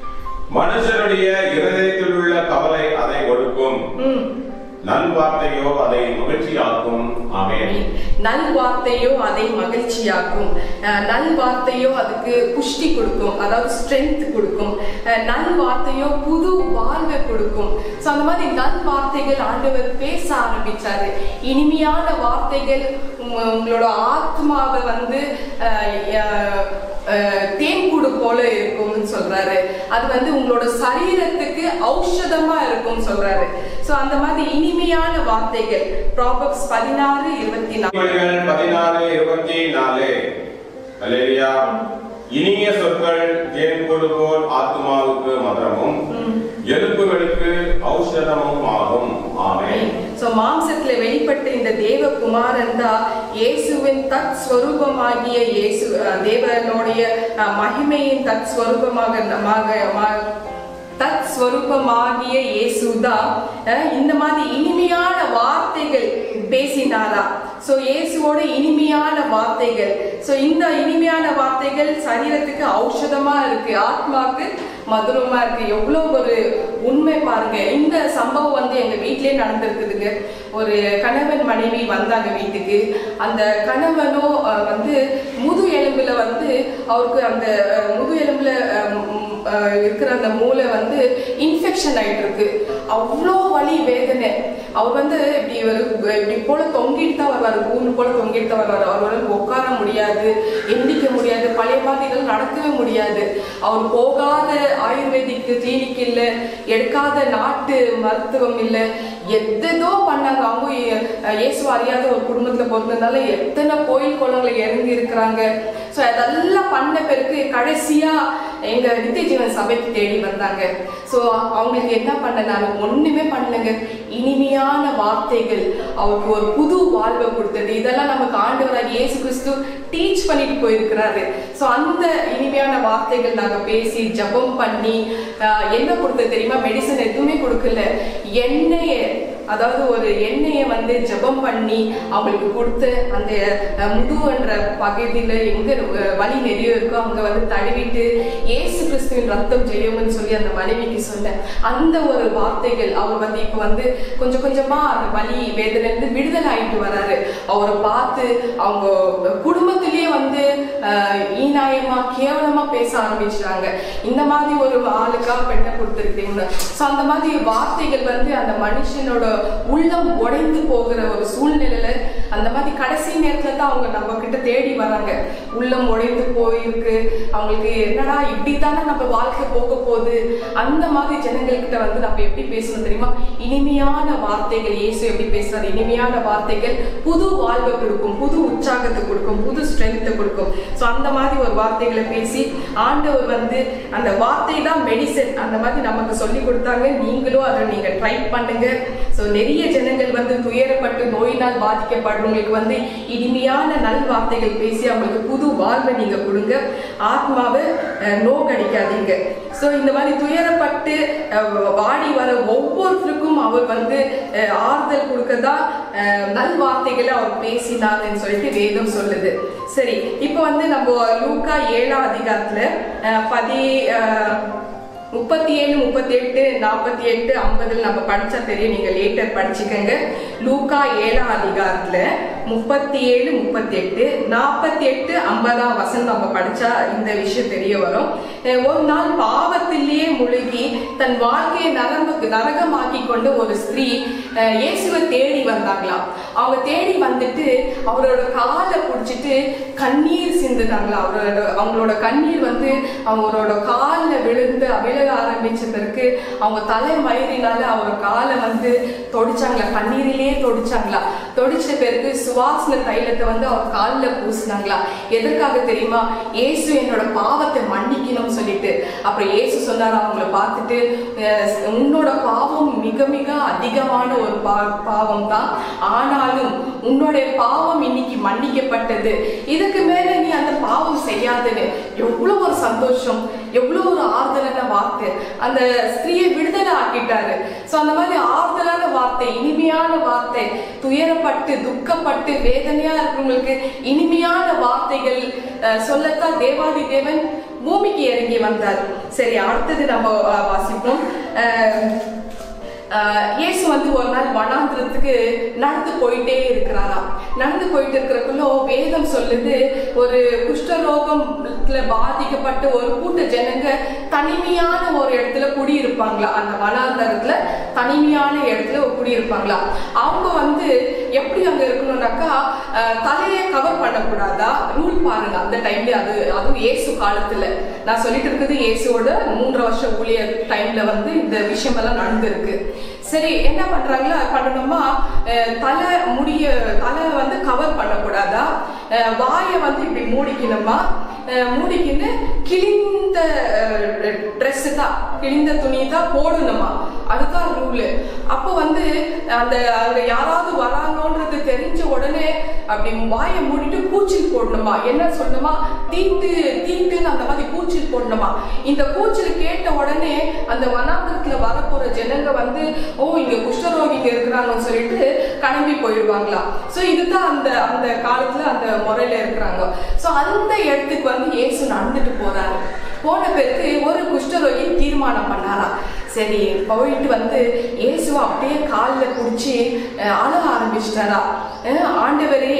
மனுஷனுடைய இருதயத்தில் உள்ள கவலை அதை ஒடுக்கும் ம் நல்வார்த்தையோ அதை மகிழ்ச்சியாக்கும் ஆமென் நல்வார்த்தையோ அதை மகிழ்ச்சியாக்கும் அஹ் நல்வார்த்தையோ அதுக்கு புஷ்டி கொடுக்கும் அதாவது ஸ்ட்ரென்த் கொடுக்கும் அஹ் நல்வார்த்தையோ புது வாழ்வை கொடுக்கும் ஸோ அந்த மாதிரி நல்வார்த்தைகள் ஆண்டவர் பேச ஆரம்பிச்சாரு இனிமையான வார்த்தைகள் உங்க- உங்களோட ஆத்மாவை வந்து அஹ், அஹ், அஹ், தேன்கூடு போல இருக்கும்னு சொல்றாரு அது வந்து உங்களோட சரீரத்துக்கு ஔஷதமா இருக்கும் சொல்றாரு ஸோ அந்த மாதிரி இனிமையான வார்த்தைகள் ப்ராபப்ஸ் பதினாறு இருபத்தி நாலு நீதிமொழிகள் பதினாலு இருபத்தி நாலு அல்லேலூயா இனிய சொற்கள் தேன் போல் ஆத்மாவுக்கு மதுரமும் எலும்புகளுக்கு ஔஷதமும் ஆகும் ஆமென் சோ மாம்சத்துல வெளிப்பட்ட இந்த தேவ குமாரன் தான் இயேசுவின் தத் ஸ்வரூபமாகிய இயேசு அஹ், தேவனுடைய அஹ், மகிமையின் தத் ஸ்வரூபமாக மாக- மா- தத் ஸ்வரூபமாகிய இயேசுதான் அஹ், இந்த மாதிரி இனிமையான வார்த்தைகள் பேசினாரா சோ இயேசுவோட இனிமையான வார்த்தைகள் சோ இந்த இனிமையான வார்த்தைகள் சரீரத்துக்கு ஔஷதமா இருக்கு ஆத்மாக்கு மதுரமா இருக்கு எவ்வளவு ஒரு உண்மை பாருங்க இந்த சம்பவம் வந்து எங்க வீட்லயே நடந்திருக்குதுங்க ஒரு கணவன் மனைவி வந்தாங்க வீட்டுக்கு அந்த கணவனோ அஹ், வந்து முது எலும்புல வந்து அவருக்கு அந்த அஹ், முது எலும்புல அஹ், ம், அஹ், இருக்கிற அந்த மூளை வந்து இன்ஃபெக்ஷன் ஆயிட்டு இருக்கு அவ்வளோ வலி வேதனை அவர் வந்து இப்படி ஒரு இப்படி போல தொங்கிட்டு தான் வருவார் கூண்டு போல தொங்கிட்டு தான் வருவார் அவரால் உட்கார முடியாது எந்திக்க முடியாது பழைய மாதிரி இதெல்லாம் நடக்கவே முடியாது அவர் போகாத ஆயுர்வேதிக் கிளினிக் இல்லை எடுக்காத நாட்டு மருத்துவம் இல்லை எதேதோ பண்ணாங்க அவங்க இ- இயேசு அறியாத ஒரு குடும்பத்துல பிறந்ததுனால எத்தனை கோயில் குளங்களை இறங்கி இருக்கிறாங்க ஸோ அதெல்லாம் பண்ண பிறகு கடைசியா எங்க நித்திய ஜீவன் சபைக்கு தேடி வந்தாங்க ஸோ அவங்களுக்கு என்ன பண்ண நான் ஒண்ணுமே பண்ணலங்க இனிமையான வார்த்தைகள் அவருக்கு ஒரு புது வாழ்வை கொடுத்தது இதெல்லாம் நமக்கு ஆண்டவராக இயேசு கிறிஸ்து டீச் பண்ணிட்டு போயிருக்கிறாரு ஸோ அந்த இனிமையான வார்த்தைகள் நாங்க பேசி ஜெபம் பண்ணி ஆஹ், என்ன கொடுத்தது தெரியுமா மெடிசன் எதுவுமே கொடுக்கல எண்ணெயை அதாவது ஒரு எண்ணெயை வந்து ஜெபம் பண்ணி அவங்களுக்கு கொடுத்து அந்த அஹ், முதுகுன்ற பகுதியில எங்க அஹ், வலி நிறைய இருக்கோ அங்க வந்து தடவிட்டு இயேசு கிறிஸ்துவின் ரத்தம் ஜெயம்னு சொல்லி அந்த மனைவிக்கு சொன்னேன் அந்த ஒரு வார்த்தைகள் அவர் வந்து இப்ப வந்து கொஞ்சம் கொஞ்சமா அந்த வலி வேதனை இருந்து விடுதலை ஆயிட்டு வராரு அவரை பார்த்து அவங்க குடும்பத்திலேயே வந்து அஹ், ஈனாயமா கேவலமா பேச ஆரம்பிச்சாங்க இந்த மாதிரி ஒரு ஆளுக்கா பெண்ணை கொடுத்துருக்கீங்க ஸோ அந்த மாதிரி வார்த்தைகள் வந்து அந்த மனுஷனோட உள்ளம் உடைந்து போகிற ஒரு சூழ்நிலையில அந்த மாதிரி கடைசி நேரத்துல தான் அவங்க நம்ம கிட்ட தேடி வராங்க உள்ளம் உடைந்து போயிருக்கு அவங்களுக்கு என்னடா இப்படி தானே நம்ம வாழ்க்கை போக போகுது அந்த மாதிரி ஜனங்கள்கிட்ட வந்து நம்ம எப்படி பேசணும் தெரியுமா இனிமையான வார்த்தைகள் இயேசு எப்படி பேசுறாரு இனிமையான வார்த்தைகள் புது வாழ்வை கொடுக்கும் புது உற்சாகத்தை கொடுக்கும் புது ஸ்ட்ரென்த்தை கொடுக்கும் ஸோ அந்த மாதிரி ஒரு வார்த்தைகளை பேசி ஆண்டவர் வந்து அந்த வார்த்தை தான் மெடிசன் அந்த மாதிரி நமக்கு சொல்லி கொடுத்தாங்க நீங்களும் அதை நீங்க ட்ரை பண்ணுங்க ஸோ நிறைய ஜனங்கள் வந்து துயரப்பட்டு நோயினால் பாதிக்கப்படுறவங்களுக்கு வந்து இனிமையான நல் வார்த்தைகள் பேசி அவங்களுக்கு புது வாழ்வை நீங்க கொடுங்க ஆத்மாவை அஹ், நோக்கடிக்காதீங்க ஸோ இந்த மாதிரி துயரப்பட்டு அஹ், வாடி வர ஒவ்வொருத்தருக்கும் அவர் வந்து அஹ், ஆறுதல் கொடுக்கதா அஹ், நல் வார்த்தைகளை அவர் பேசினாங்கன்னு சொல்லிட்டு வேதம் சொல்லுது சரி இப்போ வந்து நம்ம லூக்கா ஏழாம் அதிகாரத்துல அஹ், பதி அஹ், முப்பத்தி ஏழு முப்பத்தி எட்டு நாற்பத்தி எட்டு ஐம்பதுல நம்ம படிச்சா தெரியும் நீங்க லேட்டர் படிச்சுக்கங்க லூக்கா ஏழாம் அதிகாரத்துல முப்பத்தி ஏழு முப்பத்தி எட்டு நாற்பத்தி எட்டு ஐம்பதாம் வசனம் நம்ம படிச்சா இந்த விஷயம் தெரிய வரும் அஹ் ஒரு நாள் பாவத்திலேயே முழுகி தன் வாழ்க்கையை நரம்புக்கு நரகமாக்கி கொண்டு ஒரு ஸ்திரீ அஹ் இயேசுவை தேடி வந்தாங்களாம் அவங்க தேடி வந்துட்டு அவரோட காலை பிடிச்சிட்டு கண்ணீர் சிந்துனாங்களா அவரோட அவங்களோட கண்ணீர் வந்து அவங்களோட காலில் விழுந்து விழுக ஆரம்பிச்ச பிறகு அவங்க தலை மயிரினால அவர் காலை வந்து தொடிச்சாங்களா கண்ணீரிலேயே தொடிச்சாங்களா தொடிச்ச பிறகு சுவாசன தைலத்தை வந்து அவர் காலில் பூசினாங்களா எதற்காக தெரியுமா இயேசு என்னோட பாவத்தை மன்னிக்கணும்னு சொல்லிட்டு அப்புறம் இயேசு சொன்னார் அவங்கள பார்த்துட்டு அஹ், உன்னோட பாவம் மிக மிக அதிகமான ஒரு பா பாவம் தான் ஆனாலும் உன்னுடைய பாவம் இன்னைக்கு மன்னிக்கப்பட்டது இதுக்கு மேல நீ அந்த பாவம் செய்யாதுன்னு எவ்வளவு ஒரு சந்தோஷம் எவ்வளவு ஒரு ஆறுதலான வார்த்தை அந்த ஸ்திரீயை விடுதலை ஆக்கிட்டாரு சோ அந்த மாதிரி ஆறுதலான வார்த்தை இனிமையான வார்த்தை துயரப்பட்டு துக்கப்பட்டு வேதனையா இருக்கிறவங்களுக்கு இனிமையான வார்த்தைகள் அஹ், சொல்லத்தான் தேவாதி தேவன் பூமிக்கு இறங்கி வந்தார் சரி அடுத்தது நம்ம அஹ், வாசிப்போம் அஹ், ஆஹ் இயேசு வந்து ஒரு நாள் வனாந்திரத்துக்கு நடந்து போயிட்டே இருக்கிறாராம் நடந்து போயிட்டு இருக்கிறக்குள்ள வேதம் சொல்லுது ஒரு குஷ்டரோகம்ல பாதிக்கப்பட்ட ஒரு கூட்ட ஜனங்க தனிமையான ஒரு இடத்துல குடியிருப்பாங்களா அந்த வனாந்தரத்துல தனிமையான இடத்துல ஒரு குடியிருப்பாங்களா அவங்க வந்து எப்படி அங்க இருக்கணும்னாக்கா ஆஹ் தலையை கவர் பண்ணக்கூடாதா ரூல் பாருங்க அந்த டைம்ல அது அதுவும் இயேசு காலத்துல நான் சொல்லிட்டு இருக்குது இயேசுவோட மூன்று வருஷம் ஊழியர் டைம்ல வந்து இந்த விஷயம் எல்லாம் நடந்திருக்கு சரி என்ன பண்றாங்களா பண்ணணுமா அஹ் தலை முடிய தலை வந்து கவர் பண்ணக்கூடாதா அஹ் வாயை வந்து இப்படி மூடிக்கணுமா அஹ் மூடிக்கின்னு கிழிந்த ட்ரெஸ் தான் கிழிந்த துணி தான் போடணுமா அதுதான் ரூலு அப்போ வந்து அந்த அங்க யாராவது வராங்கன்றது தெரிஞ்ச உடனே அப்படி வாயை மூடிட்டு கூச்சில் போடணுமா என்ன சொல்லணுமா தீட்டு தீட்டுன்னு அந்த மாதிரி கூச்சில் போடணுமா இந்த கூச்சில் கேட்ட உடனே அந்த வனாந்தரத்துல வரப்போற ஜனங்க வந்து ஓ இங்க குஷ்டரோகிங்க இருக்கிறாங்கன்னு சொல்லிட்டு கிளம்பி போயிடுவாங்களா சோ இதுதான் அந்த அந்த காலத்துல அந்த முறையில இருக்கிறாங்க சோ அந்த இடத்துக்கு வந்து இயேசு நடந்துட்டு போறாரு போன பிறகு ஒரு குஷ்டரோகி தீர்மானம் பண்ணாராம் சரி போயிட்டு வந்து இயேசுவை அப்படியே காலில் பிடிச்சி அஹ், அழ ஆரம்பிச்சிட்டாரா அஹ், ஆண்டவரே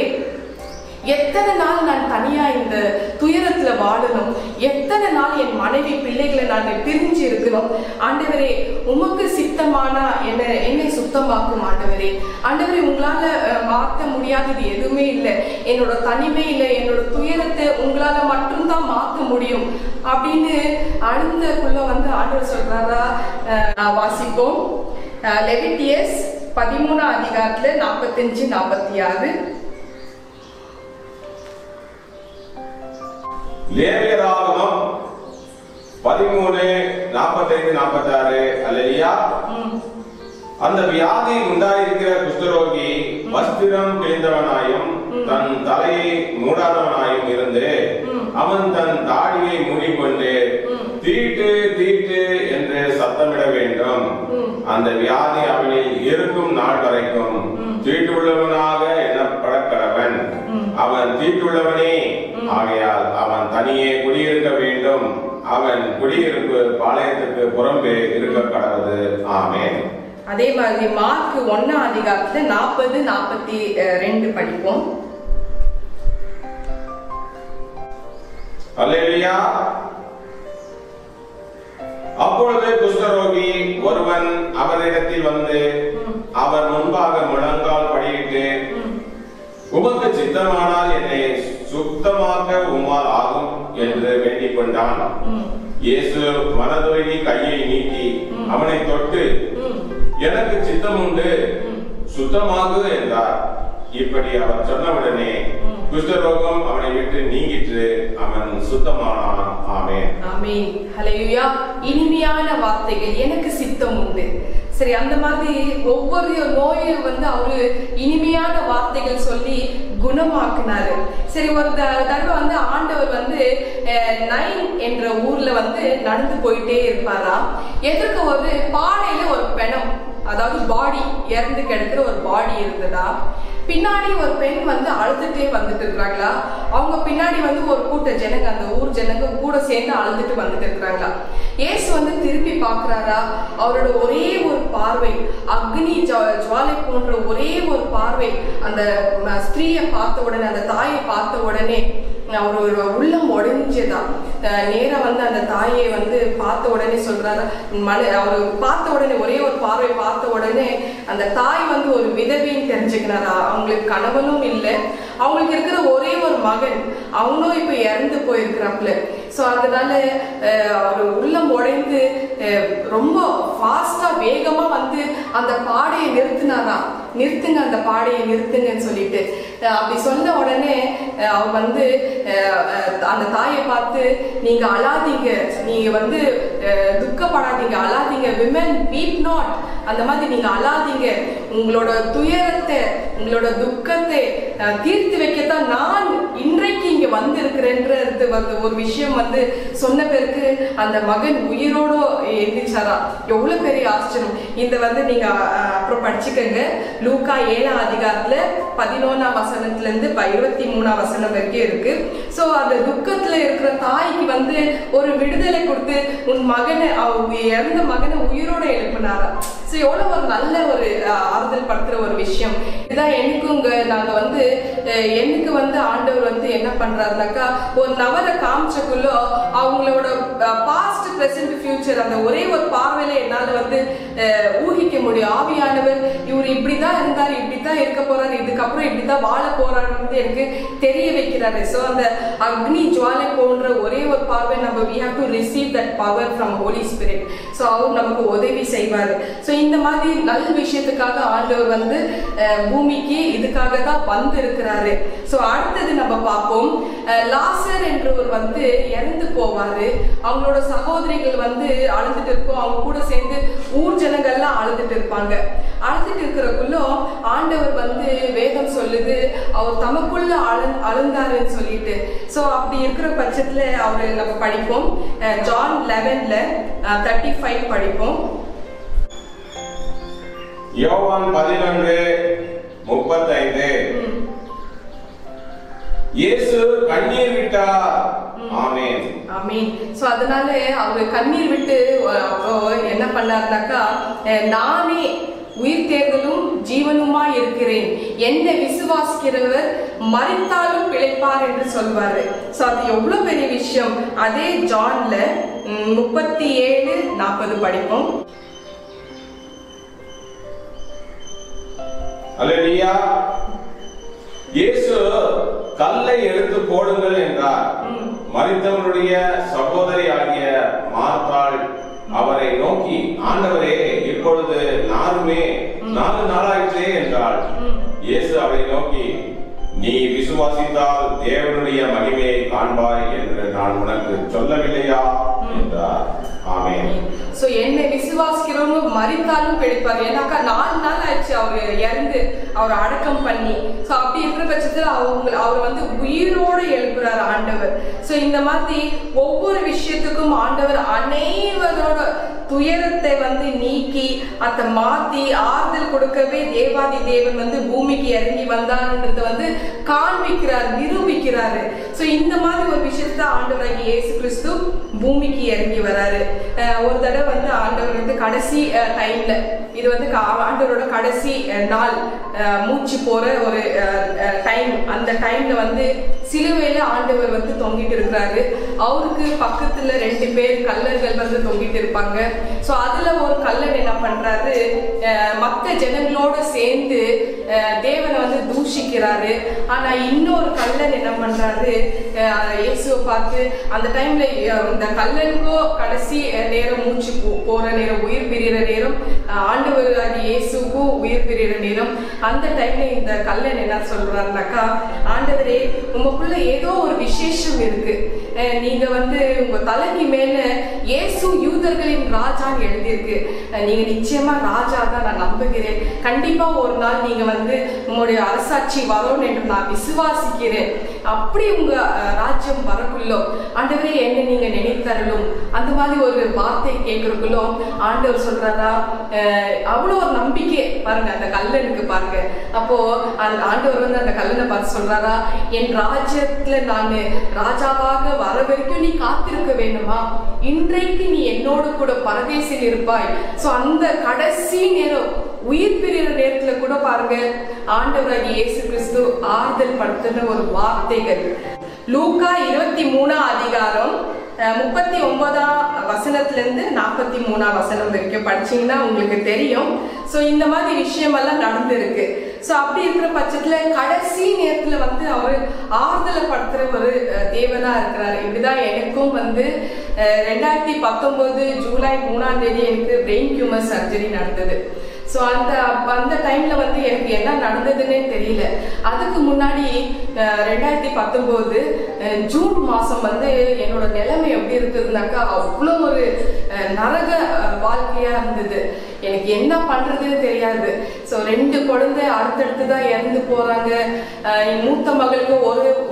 எத்தனை நாள் நான் தனியா இந்த துயரத்துல வாழணும் எத்தனை நாள் என் மனைவி பிள்ளைகளை நான் பிரிஞ்சு இருக்கணும் ஆண்டவரே உமக்கு சித்தமானா என்ன என்னை சுத்தமாக்கும் ஆண்டவரே ஆண்டவரே உங்களால அஹ், மாற்ற முடியாதது எதுவுமே இல்லை என்னோட தனிமையில என்னோட துயரத்தை உங்களால மட்டும்தான் மாற்ற முடியும் அப்படின்னு அழுந்தக்குள்ள வந்து ஆண்டவர் சொல்றாரா அஹ், வாசிப்போம் லெவிட்டியஸ் பதிமூணாம் அதிகாரத்துல நாற்பத்தஞ்சு நாற்பத்தி ஆறு லேவியராகமம் பதிமூணு நாற்பத்தைந்து நாற்பத்தாறு அல்லையா ம் அந்த வியாதி உண்டாயிருக்கிற குஷ்டரோகி வஸ்திரம் கிழிந்தவனாயும் தன் தலையை மூடாதவனாயும் இருந்து ம். அவன் தன் தாடியை மூடிக்கொண்டு ம். தீட்டு தீட்டு என்று சத்தமிட வேண்டும் ம். அந்த வியாதி அவனில் இருக்கும் நாள் வரைக்கும் ம். தீட்டுள்ளவனாக எண்ணப்பட கடவன் ம். அவன் தீட்டுள்ளவனே ஆகையால் அவன் தனியே குடியிருக்க வேண்டும் அவன் குடியிருப்பு பாளையத்துக்கு புறம்பே இருக்க கடவுது ஆமென் அதே மாதிரி மார்க் ஒன்னாம் அதிகாரத்துல நாற்பது நாற்பத்தி ரெண்டு படிப்போம் அல்லேலூயா அப்பொழுது குஷ்டரோகி ஒருவன் அவரிடத்தில் வந்து அவர் முன்பாக முழங்கால் படியிட்டு ம். உமக்கு சித்தமானால் என்னை சுத்தமாக்க உம்மால் ஆகும் என்று வேண்டிக் கொண்டான் ம். இயேசு மனதுருகி கையை நீட்டி அவனை தொட்டு ம். எனக்கு சித்தம் உண்டு ம். சுத்தமாகு என்றார் இப்படி அவர் சொன்னவுடனே ம். குஷ்டரோகம் அவனை விட்டு நீங்கிற்று அவன் சுத்தமானான் ஆமென் ஆமென் ஹalleluya இனிமையான வார்த்தைகள் எனக்கு சித்தம் உண்டு சரி அந்த மாதிரி ஒவ்வொரு நோயும் வந்து அவரு இனிமையான வார்த்தைகள் சொல்லி குணமாக்குனாரு சரி ஒரு த- தடவை வந்து ஆண்டவர் வந்து அஹ், நைன் என்ற ஊர்ல வந்து நடந்து போயிட்டே இருப்பாராம் எதிர்க்க ஒரு பானையில ஒரு பிணம் அதாவது பாடி இறந்து கிடக்குற ஒரு பாடி இருந்ததா பின்னாடி ஒரு பெண் வந்து அழுதுட்டே வந்துட்டு இருக்காங்களா அவங்க பின்னாடி வந்து ஒரு கூட்ட ஜனங்க அந்த ஊர் ஜனங்க கூட சேர்ந்து அழுதுட்டு வந்துட்டு இருக்காங்களா இயேசு வந்து திருப்பி பார்க்கறாரா அவரோட ஒரே ஒரு பார்வை அக்னி ஜா- ஜுவாலை போன்ற ஒரே ஒரு பார்வை அந்த ம- ஸ்திரீயை பார்த்த உடனே அந்த தாயை பார்த்த உடனே அவரோட உள்ளம் உடைஞ்சதா அஹ் நேரா வந்து அந்த தாயை வந்து பார்த்த உடனே சொல்றாரு மன அவர் பார்த்த உடனே ஒரே ஒரு பார்வை பார்த்த உடனே அந்த தாய் வந்து ஒரு விதவின்னு தெரிஞ்சுக்கிறாரா அவங்களுக்கு கணவனும் இல்லை அவங்களுக்கு இருக்கிற ஒரே ஒரு மகன் அவனும் இப்ப இறந்து போயிருக்கிறாப்புல ஸோ அதனால அஹ், அவர் உள்ளம் உடைந்து அஹ், ரொம்ப ஃபாஸ்டா வேகமா வந்து அந்த பாடையை நிறுத்தினாராம் நிறுத்துங்க அந்த பாடையை நிறுத்துங்கன்னு சொல்லிட்டு அஹ், அப்படி சொன்ன உடனே அஹ், அவர் வந்து அஹ், அஹ், அந்த தாயை பார்த்து நீங்க அழாதீங்க நீங்க வந்து அஹ், துக்கப்படாதீங்க அழாதீங்க விமன் வீப் நாட் அந்த மாதிரி நீங்க அழாதீங்க உங்களோட துயரத்தை உங்களோட துக்கத்தை அஹ், தீர்த்து வைக்கத்தான் நான் இன்றைக்கு இன்றைக்கு இங்க வந்து இருக்கிறேன்றது வந்து ஒரு விஷயம் வந்து சொன்ன பிறகு அந்த மகன் உயிரோட எந்திரிச்சாரா எவ்வளவு பெரிய ஆச்சரியம் இந்த வந்து நீங்க அஹ், அப்புறம் படிச்சுக்கோங்க லூக்கா ஏழாம் அதிகாரத்துல பதினொன்னாம் வசனத்துல இருந்து ப- இருபத்தி மூணாம் வசனம் வரைக்கும் இருக்கு சோ அந்த துக்கத்துல இருக்கிற தாய்க்கு வந்து ஒரு விடுதலை கொடுத்து உன் மகனை அவ இறந்த மகனை உயிரோட எழுப்பினாரா சோ எவ்வளவு ஒரு நல்ல ஒரு அஹ், ஆறுதல் படுத்துற ஒரு விஷயம் இதான் எனக்குங்க நாங்க வந்து அஹ், எனக்கு வந்து ஆண்டவர் வந்து என்ன பண்றாருனாக்கா ஒரு நபரை காமிச்சக்குள்ள அவங்களோட பாஸ்ட் பிரசன்ட் ஃபியூச்சர் அந்த ஒரே ஒரு பார்வையில என்னால வந்து அஹ், ஊகிக்க முடியும் ஆவியானவர் இவர் இப்படிதான் இருந்தார் இப்படிதான் இருக்க போறாரு இதுக்கப்புறம் இப்படிதான் வாழ போறாரு வந்து எனக்கு தெரிய வைக்கிறாரு சோ அந்த அக்னி ஜுவாலை போன்ற ஒரே ஒரு பார்வை நம்ம we have to receive that power from holy spirit so அவர் நமக்கு உதவி செய்வாரு சோ இந்த மாதிரி நல்ல விஷயத்துக்காக ஆண்டவர் வந்து அஹ், பூமிக்கு இதுக்காக தான் வந்து இருக்கிறாரு சோ அடுத்தது நம்ம பார்ப்போம் அஹ், லாசர் என்றவர் வந்து இறந்து போவாரு அவங்களோட சகோதரிகள் வந்து அழுதுட்டு இருக்கும் அவங்க கூட சேர்ந்து ஊர் ஜனங்கள்லாம் அழுதுட்டு இருப்பாங்க அழுதுட்டு இருக்கிறக்குள்ள ஆண்டவர் வந்து வேதம் சொல்லுது அவர் தமக்குள்ள அழு அழுந்தாருன்னு சொல்லிட்டு சோ அப்படி இருக்கிற பட்சத்துல அவரு நம்ம படிப்போம் அஹ், ஜான் லெவன்ல தேர்ட்டி ஃபைவ் படிப்போம் யோவான் பதினொன்று முப்பத்தைந்து இயேசு கண்ணீர் விட்டார் ஆமென் ஆமீன் சோ அதனால அவர் கண்ணீர் விட்டு அஹ், அப்போ என்ன பண்ணாருனாக்கா அஹ், நானே உயிர் தேர்தலும் ஜீவனுமா இருக்கிறேன் என்னை விசுவாசிக்கிறவர் மறித்தாலும் பிழைப்பார் என்று சொல்வாரு சோ அது எவ்வளவு பெரிய விஷயம் அதே ஜான்ல ம், முப்பத்தி ஏழு நாற்பது படிப்போம் அல்லேலூயா இயேசு கல்லை எடுத்து போடுங்கள் என்றார் மரித்தவனுடைய சகோதரி ஆகிய மார்த்தாள் அவரை நோக்கி ஆண்டவரே இப்பொழுது நானுமே நாலு நாளாயிற்றே என்றாள் இயேசு அவரை நோக்கி நீ விசுவாசித்தால் தேவனுடைய மகிமையை காண்பாய் என்று நான் உனக்கு சொல்லவில்லையா என்றார் ஆமென் சோ என்னை விசுவாசிக்கிறவங்க மறித்தாலும் பிழைப்பார் ஏன்னாக்கா நாலு நாள் ஆயிடுச்சு அவர் இறந்து அவர் அடக்கம் பண்ணி சோ அப்படி இருக்கிற பட்சத்துல அவங்க அவர் வந்து உயிரோடு எழுப்புறார் ஆண்டவர் சோ இந்த மாதிரி ஒவ்வொரு விஷயத்துக்கும் ஆண்டவர் அனைவரோட துயரத்தை வந்து நீக்கி அதை மாத்தி ஆறுதல் கொடுக்கவே தேவாதி தேவன் வந்து பூமிக்கு இறங்கி வந்தாருன்றத வந்து காண்பிக்கிறார் நிரூபிக்கிறாரு சோ இந்த மாதிரி ஒரு விஷயத்த ஆண்டவராகிய இயேசு கிறிஸ்து பூமிக்கு இறங்கி வராரு அஹ் ஒரு தடவை வந்து ஆண்டவர் வந்து கடைசி டைம்ல இது வந்து கா- ஆண்டவரோட கடைசி அஹ், நாள் அஹ், மூச்சு போற ஒரு டைம் அந்த டைம்ல வந்து சிலுவையில ஆண்டவர் வந்து தொங்கிட்டு இருக்கிறாரு அவருக்கு பக்கத்துல ரெண்டு பேர் கல்லர்கள் வந்து தொங்கிட்டு இருப்பாங்க சோ அதுல ஒரு கல்லன் என்ன பண்றாரு அஹ், மத்த ஜனங்களோட சேர்ந்து அஹ், தேவனை வந்து தூஷிக்கிறாரு ஆனா இன்னொரு கல்லன் என்ன பண்றாரு அஹ், இயேசுவை பார்த்து அந்த டைம்ல இந்த கல்லனுக்கோ கடைசி அஹ், நேரம் மூச்சு போ- போற நேரம் உயிர் பிரிகிற நேரம் அஹ், ஆண்டவராகிய இயேசுக்கும் உயிர் பிரிகிற நேரம் அந்த டைம்ல இந்த கல்லன் என்ன சொல்றாருனாக்கா ஆண்டவரே உங்களுக்குள்ள ஏதோ ஒரு விசேஷம் இருக்கு அஹ், நீங்க வந்து உங்க தலைக்கு மேல இயேசு யூதர்களின் ராஜான்னு எழுதியிருக்கு அஹ், நீங்க நிச்சயமா ராஜா தான் நான் நம்புகிறேன் கண்டிப்பா ஒரு நாள் நீங்க வந்து உங்களுடைய அரசாட்சி வரும் என்று நான் விசுவாசிக்கிறேன் அப்படி உங்க அஹ், ராஜ்யம் வரக்குள்ளோ ஆண்டவரே என்ன நீங்க நினைத்தரலும் அந்த மாதிரி ஒரு வார்த்தை கேட்கறக்குள்ளோ ஆண்டவர் சொல்றாரா அஹ், அவ்வளோ ஒரு நம்பிக்கை பாருங்க அந்த கல்லனுக்கு பாருங்க அப்போ அந்த ஆண்டவர் வந்து அந்த கல்லனை பார்த்து சொல்றாரா என் ராஜ்யத்துல நான் ராஜாவாக வர வரைக்கும் நீ காத்திருக்க வேண்டுமா இன்றைக்கு நீ என்னோடு கூட பரதேசில் இருப்பாய் சோ அந்த கடைசி நேரம் உயிர் பிரிகிற நேரத்துல கூட பாருங்க ஆண்டவராகிய இயேசு கிறிஸ்து ஆறுதல் படுத்தின ஒரு வார்த்தைகள் லூக்கா இருபத்தி மூணாம் அதிகாரம் அஹ், முப்பத்தி ஒன்பதாம் வசனத்துல இருந்து நாற்பத்தி மூணாம் வசனம் வரைக்கும் படிச்சீங்கன்னா உங்களுக்கு தெரியும் சோ இந்த மாதிரி விஷயமெல்லாம் நடந்திருக்கு சோ அப்படி இருக்கிற பட்சத்துல கடைசி நேரத்துல வந்து அவர் ஆறுதலை படுத்துற ஒரு அஹ், தேவனா இருக்கிறாரு இப்படிதான் எனக்கும் வந்து அஹ், ரெண்டாயிரத்தி பத்தொன்பது ஜூலை மூணாம் தேதி எனக்கு பிரெயின் டியூமர் சர்ஜரி நடந்தது ஸோ அந்த அப்ப அந்த டைம்ல வந்து எனக்கு என்ன நடந்ததுன்னே தெரியல அதுக்கு முன்னாடி அஹ், ரெண்டாயிரத்தி பத்தொன்பது அஹ், ஜூன் மாசம் வந்து என்னோட நிலைமை எப்படி இருக்குதுனாக்கா அவ்வளோ ஒரு அஹ், நரக அஹ், வாழ்க்கையா இருந்தது எனக்கு என்ன பண்றதுன்னு தெரியாது ஸோ ரெண்டு குழந்தை அடுத்தடுத்து தான் இறந்து போறாங்க அஹ், என் மூத்த மகளுக்கு ஒரு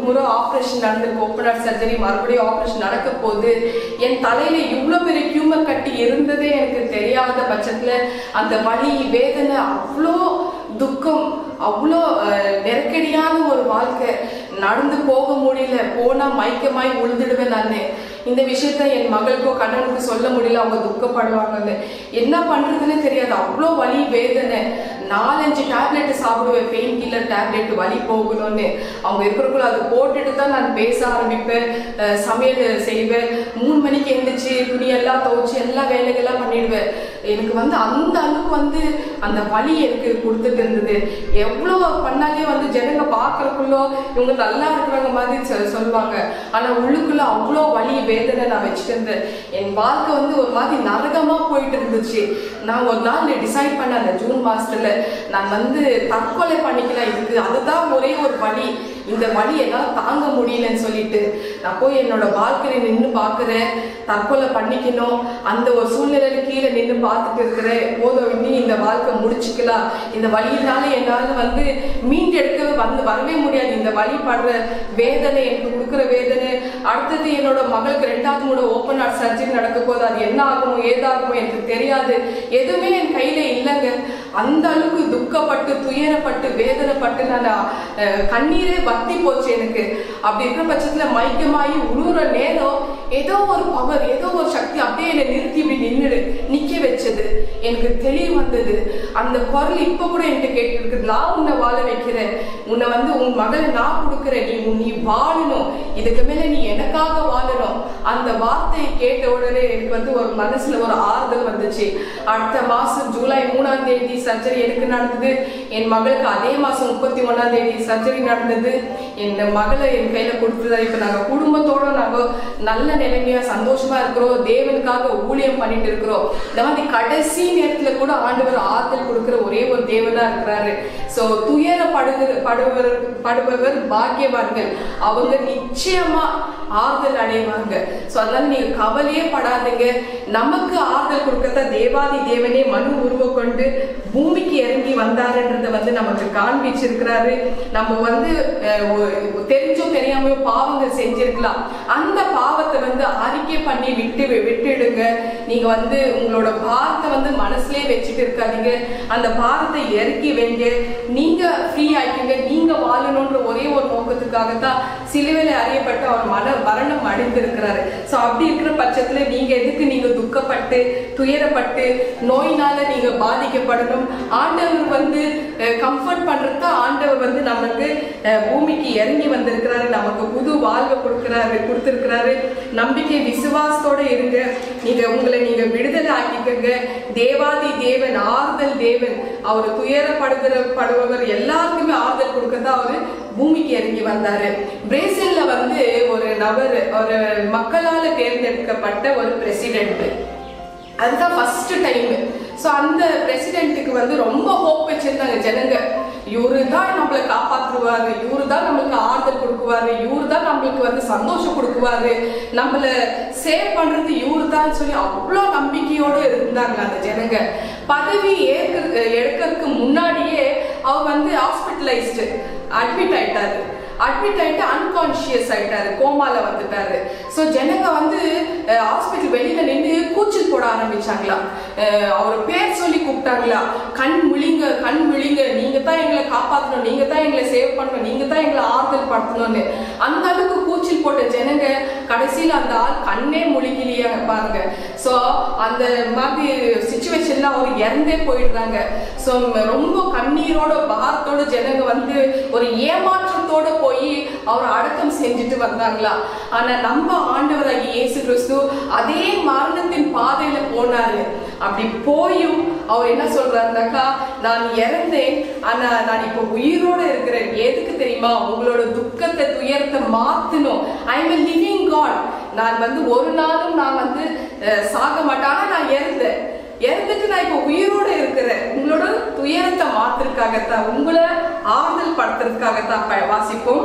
முறை ஆப்ரேஷன் நடந்திருக்கு ஓப்பன் ஹார்ட் சர்ஜரி மறுபடியும் ஆப்ரேஷன் நடக்க போகுது என் தலையில இவ்வளோ பெரிய டியூமர் கட்டி இருந்ததே எனக்கு தெரியாத பட்சத்துல அந்த வலி வேதனை அவ்வளோ துக்கம் அவ்வளோ அஹ், நெருக்கடியான ஒரு வாழ்க்கை நடந்து போக முடியல போனா மயக்கமாய் உழுதுடுவேன் நானு இந்த விஷயத்த என் மகளுக்கோ கண்ணனுக்கு சொல்ல முடியல அவங்க துக்கப்படுவாங்கன்னு என்ன பண்றதுன்னு தெரியாது அவ்வளோ வலி வேதனை நாலஞ்சு டேப்லெட் சாப்பிடுவேன் பெயின் கில்லர் டேப்லெட் வலி போகணும்னு அவங்க இருக்கிறக்குள்ள அது போட்டுட்டு தான் நான் பேச ஆரம்பிப்பேன் அஹ் சமையல் செய்வேன் மூணு மணிக்கு எழுந்திரிச்சு துணியெல்லாம் துவைச்சு எல்லா வேலைகள்லாம் பண்ணிடுவேன் எனக்கு வந்து அந்த அளவுக்கு வந்து அந்த வலி எனக்கு கொடுத்துட்டு இருந்தது எவ்வளோ பண்ணாலே வந்து ஜனங்க பார்க்கறக்குள்ளோ இவங்க நல்லா இருக்கிறவங்க மாதிரி சொ- சொல்லுவாங்க ஆனா உள்ளுக்குள்ள அவ்வளோ வலி வேதனை நான் வச்சுட்டு இருந்தேன் என் வாழ்க்கை வந்து ஒரு மாதிரி நரகமா போயிட்டு இருந்துச்சு நான் ஒரு நாள் டிசைட் பண்ண அந்த ஜூன் மாசத்துல நான் வந்து தற்கொலை பண்ணிக்கலாம் இதுக்கு அதுதான் ஒரே ஒரு வழி இந்த வழி என்னால் தாங்க முடியலன்னு சொல்லிட்டு நான் போய் என்னோட வாழ்க்கையில நின்று பார்க்குறேன் தற்கொலை பண்ணிக்கணும் அந்த ஒரு சூழ்நிலையில கீழே நின்று பார்த்துட்டு இருக்கிறேன் போதும் இனி இந்த வாழ்க்கை முடிச்சுக்கலாம் இந்த வழியினால என்னால் வந்து மீண்டெடுக்கவே வந்து வரவே முடியாது இந்த வழி படுற வேதனை எனக்கு கொடுக்குற வேதனை அடுத்தது என்னோட மகளுக்கு ரெண்டாவது முறை ஓப்பன் ஹார்ட் சர்ஜரி நடக்க போது அது என்ன ஆகுமோ ஏதாகுமோ எனக்கு தெரியாது எதுவுமே என் கையில இல்லைங்க அந்த அளவுக்கு துக்கப்பட்டு துயரப்பட்டு வேதனைப்பட்டு நான் அஹ், கண்ணீரே வத்தி போச்சு எனக்கு அப்படி இருக்கிற பட்சத்துல மயக்கமாயி உழுற நேரம் ஏதோ ஒரு பவர் ஏதோ ஒரு சக்தி அப்படியே என்னை நிறுத்தி இப்படி நின்னுடு நிக்க வச்சது எனக்கு தெளிவு வந்தது அந்த குரல் இப்ப கூட என்கிட்ட கேட்டு இருக்குது நான் உன்னை வாழ வைக்கிறேன் உன்னை வந்து உன் மகளை நான் கொடுக்கிறேன் நீ உன் நீ வாழணும் இதுக்கு மேல நீ எனக்காக வாழணும் அந்த வார்த்தையை கேட்ட உடனே எனக்கு வந்து ஒரு மனசுல ஒரு ஆறுதல் வந்துச்சு அடுத்த மாசம் ஜூலை மூணாம் தேதி சர்ஜரி எனக்கு நடந்தது என் மகளுக்கு அதே மாசம் முப்பத்தி ஒண்ணாம் தேதி சர்ஜரி நடந்தது என் மகளை என் கையில கொடுத்துதான் இப்ப நாங்க குடும்பத்தோட நாங்க நல்ல நிலைமையா சந்தோஷமா இருக்கிறோம் தேவனுக்காக ஊழியம் பண்ணிட்டு இருக்கிறோம் இந்த மாதிரி கடைசி நேரத்துல கூட ஆண்டவர் ஆறுதல் கொடுக்கிற ஒரே ஒரு தேவனா இருக்கிறாரு சோ துயரப்படுகிற படுவர் படுபவர் பாக்கியவான்கள் அவங்க நிச்சயமா ஆறுதல் அடைவாங்க சோ அதனால நீங்க கவலையே படாதீங்க நமக்கு ஆறுதல் கொடுக்கத்தான் தேவாதி தேவனே மனு உருவ கொண்டு பூமிக்கு இறங்கி வந்தாருன்றத வந்து நமக்கு காண்பிச்சிருக்கிறாரு நம்ம வந்து அஹ், ஒ- தெரிஞ்சோ தெரியாமையோ பாவங்கள் செஞ்சிருக்கலாம் அந்த பாவத்தை வந்து அறிக்கை பண்ணி விட்டு விட்டுடுங்க நீங்க வந்து உங்களோட பாரத்தை வந்து மனசுலயே வச்சுட்டு இருக்காதீங்க அந்த பாரத்தை இறக்கி வைங்க நீங்க ஃப்ரீ ஆயிக்கீங்க நீங்க வாழணும்ன்ற ஒரே ஒரு நோக்கத்துக்காகத்தான் சிலுவையில அறியப்பட்ட அவர் மன மரணம் அடைந்திருக்கிறாரு சோ அப்படி இருக்கிற பட்சத்துல நீங்க எதுக்கு நீங்க துக்கப்பட்டு துயரப்பட்டு நோயினால நீங்க பாதிக்கப்படணும் ஆண்டவர் வந்து கம்ஃபர்ட் பண்றதுக்கு ஆண்டவர் வந்து நமக்கு அஹ், பூமிக்கு இறங்கி வந்திருக்கிறாரு நமக்கு புது வாழ்வை கொடுக்கிறாரு கொடுத்திருக்கிறாரு நம்பிக்கை விசுவாசத்தோட இருங்க நீங்க உங்களை நீங்க விடுதலை ஆக்கிக்கங்க தேவாதி தேவன் ஆறுதல் தேவன் அவர் துயரப்படுகிற படுபவர் எல்லாருக்குமே ஆறுதல் கொடுக்கத்தான் அவரு பூமிக்கு இறங்கி வந்தாரு பிரேசில்ல வந்து ஒரு நபர் ஒரு மக்களால தேர்ந்தெடுக்கப்பட்ட ஒரு பிரசிடென்ட் அதுதான் ஃபர்ஸ்ட் டைம் ஸோ அந்த பிரசிடென்ட்டுக்கு வந்து ரொம்ப ஹோப் வச்சிருந்தாங்க ஜனங்க இவரு தான் நம்மளை காப்பாற்றுவாரு இவரு தான் நம்மளுக்கு ஆறுதல் கொடுக்குவாரு இவரு தான் நம்மளுக்கு வந்து சந்தோஷம் கொடுக்குவாரு நம்மள சேவ் பண்றது இவரு தான் சொல்லி அவ்வளோ நம்பிக்கையோட இருந்தாங்க அந்த ஜனங்க பதவி ஏற்க எடுக்கிறதுக்கு முன்னாடியே அவர் வந்து ஹாஸ்பிட்டலைஸ்டு அட்மிட் ஆயிட்டாரு அட்மிட் ஆயிட்டு அன்கான்ஷியஸ் ஆயிட்டாரு கோமால வந்துட்டாரு ஸோ ஜனங்க வந்து ஹாஸ்பிட்டல் வெளியில நின்று கூச்சல் போட ஆரம்பிச்சாங்களாம் அஹ் அவர் பேர் சொல்லி கூப்பிட்டாங்களா கண் முழிங்க கண் முழிங்க நீங்க தான் எங்களை காப்பாற்றணும் நீங்க தான் எங்களை சேவ் பண்ணணும் நீங்க தான் எங்களை ஆறுதல் படுத்தணும்னு அந்த அளவுக்கு கூச்சல் போட்ட ஜனங்க கடைசியில் அந்த ஆள் கண்ணே முழிக்கலையா பாருங்க ஸோ அந்த மாதிரி சுச்சுவேஷன்ல அவர் இறந்தே போயிடுறாங்க ஸோ ரொம்ப கண்ணீரோட பாரத்தோட ஜனங்க வந்து ஒரு ஏமாற்றத்தோட போய் அவர் அடக்கம் செஞ்சுட்டு வந்தாங்களா ஆனா நம்ம ஆண்டவராகி இயேசு கிறிஸ்து அதே மரணத்தின் பாதையில போனாரு அப்படி போயும் அவர் என்ன சொல்றாருனாக்கா நான் இறந்தேன் ஆனா நான் இப்போ உயிரோட இருக்கிறேன் எதுக்கு தெரியுமா உங்களோட துக்கத்தை துயரத்தை மாத்தணும் ஐ எம் லிவிங் காட் நான் வந்து ஒரு நாளும் நான் வந்து அஹ், சாக மாட்டேன் ஆனா நான் இறந்தேன் இறந்துட்டு நான் இப்போ உயிரோட இருக்கிறேன் உங்களோட துயரத்தை மாத்துறதுக்காகத்தான் உங்களை ஆறுதல் படுத்துறதுக்காகத்தான் ப- வாசிப்போம்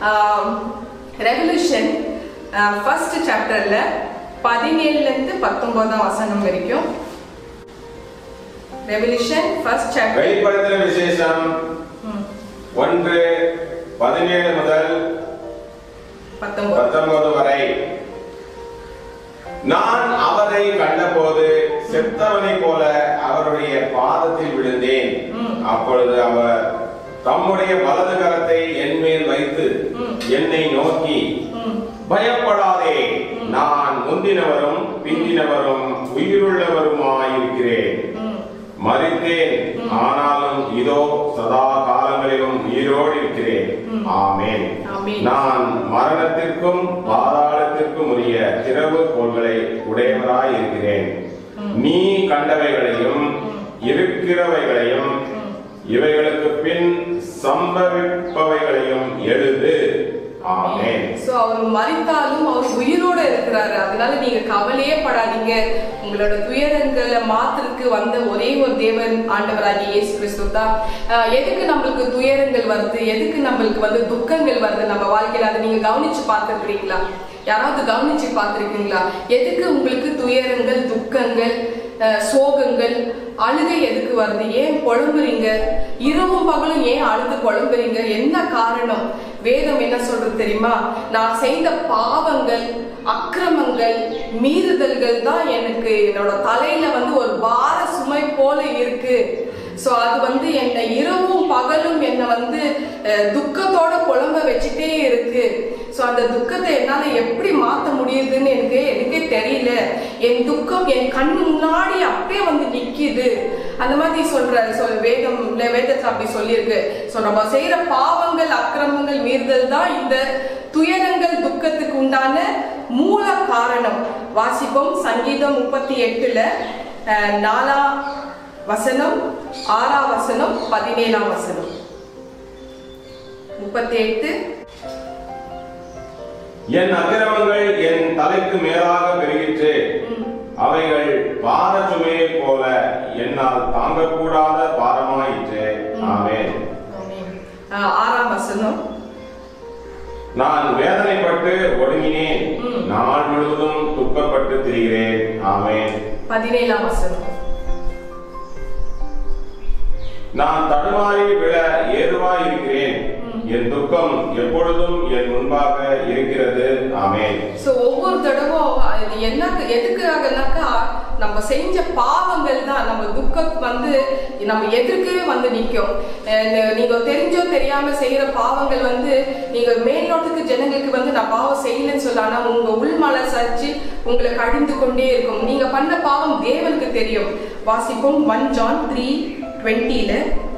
ரெவல்யூஷன் ஃபர்ஸ்ட் சாப்டர்ல பதினேழுல இருந்து பத்தொன்பதாம் வசனம் வரைக்கும் ரெவல்யூஷன் ஃபர்ஸ்ட் சாப்டர் வெளிப்படுத்தல் விசேஷம் ஒன்று பதினேழு முதல் பத்தொன்பது பத்தொன்பது வரை நான் அவரை கண்டபோது செத்தவனை போல அவருடைய பாதத்தில் விழுந்தேன் ம். அப்பொழுது அவர் தம்முடைய வலது கரத்தை என் மேல் வைத்து ம். என்னை நோக்கி ம் பயப்படாதே நான் முந்தினவரும் பிந்தினவரும் உயிருள்ளவருமாயிருக்கிறேன் ம் மறித்தேன் ஆனாலும் இதோ சதா காலங்களிலும் உயிரோடு இருக்கிறேன் ம். ஆமென் ஆமென். நான் மரணத்திற்கும் பாதாளத்திற்கும் உரிய திறவு கோள்களை உடையவராய் இருக்கிறேன் ம். நீ கண்டவைகளையும் இருக்கிறவைகளையும் ம். இவைகளுக்கு பின் சம்பவிப்பவைகளையும் எழுது ஆமென் சோ அவர் மறித்தாலும் அவர் உயிரோட இருக்கிறாரு அதனால நீங்க கவலையே படாதீங்க உங்களோட துயரங்களை மாத்திருக்கு வந்த ஒரே ஒரு தேவன் ஆண்டவராகிய இயேசு கிறிஸ்து தான் ஆஹ் எதுக்கு நம்மளுக்கு துயரங்கள் வருது எதுக்கு நம்மளுக்கு வந்து துக்கங்கள் வருது நம்ம வாழ்க்கையில அதை நீங்க கவனிச்சு பார்த்துருக்கீங்களா யாராவது கவனிச்சு பார்த்துருக்கீங்களா எதுக்கு உங்களுக்கு துயரங்கள் துக்கங்கள் அஹ், சோகங்கள் அழுகை எதுக்கு வருது ஏன் புலம்புறீங்க இரவும் பகலும் ஏன் அழுது புலம்புறீங்க என்ன காரணம் வேதம் என்ன சொல்றது தெரியுமா நான் செய்த பாவங்கள் அக்கிரமங்கள் மீறுதல்கள் தான் எனக்கு என்னோட தலையில வந்து ஒரு பார சுமை போல இருக்கு சோ அது வந்து என்னை இரவும் பகலும் என்னை வந்து அஹ், துக்கத்தோட புலம்ப வச்சுட்டே இருக்கு சோ அந்த துக்கத்தை என்னால எப்படி மாத்த முடியுதுன்னு எனக்கு எனக்கே தெரியல என் துக்கம் என் கண்ணு முன்னாடி அப்படியே வந்து நிக்குது அந்த மாதிரி சொல்ற சொல் வேதம் இல்ல வேதத்துல அப்படி சொல்லியிருக்கு சோ நம்ம செய்யற பாவங்கள் அக்கிரமங்கள் மீறுதல் தான் இந்த துயரங்கள் துக்கத்துக்கு உண்டான மூல காரணம் வாசிப்போம் சங்கீதம் முப்பத்தி எட்டுல அஹ், நாலாம் வசனம் ஆறாம் வசனம் பதினேழாம் வசனம் முப்பத்தி எட்டு என் அக்கிரமங்கள் என் தலைக்கு மேலாக பெருகிற்று அவைகள் பார சுமையைப் போல என்னால் தாங்கக்கூடாத பாரமாயிற்று ஆமென் ஆஹ் ஆறாம் வசனம் நான் வேதனைப்பட்டு ஒடுங்கினேன் ம். நாள் முழுவதும் துக்கப்பட்டு திரிகிறேன் ஆமென் பதினேழாம் வசனம் நான் தடுமாறி விழ ஏதுவாய் இருக்கிறேன் ம். என் துக்கம் எப்பொழுதும் என் முன்பாக இருக்கிறது ஆமென் சோ ஒவ்வொரு தடவும் இது என்ன எதுக்காகனாக்கா நம்ம செஞ்ச பாவங்கள் தான் நம்ம துக்கம் வந்து நம்ம எதிர்க்கவே வந்து நிற்கும் நீங்க தெரிஞ்சோ தெரியாம செய்யற பாவங்கள் வந்து நீங்க மேல்நோட்டுக்கு ஜனங்களுக்கு வந்து நான் பாவம் செய்யலன்னு சொல்ல ஆனா உங்க உள் மனசாட்சி உங்களை கடிந்து கொண்டே இருக்கும் நீங்க பண்ண பாவம் தேவனுக்கு தெரியும் வாசிப்போம் ஒன் ஜான் த்ரீ டுவெண்ட்டில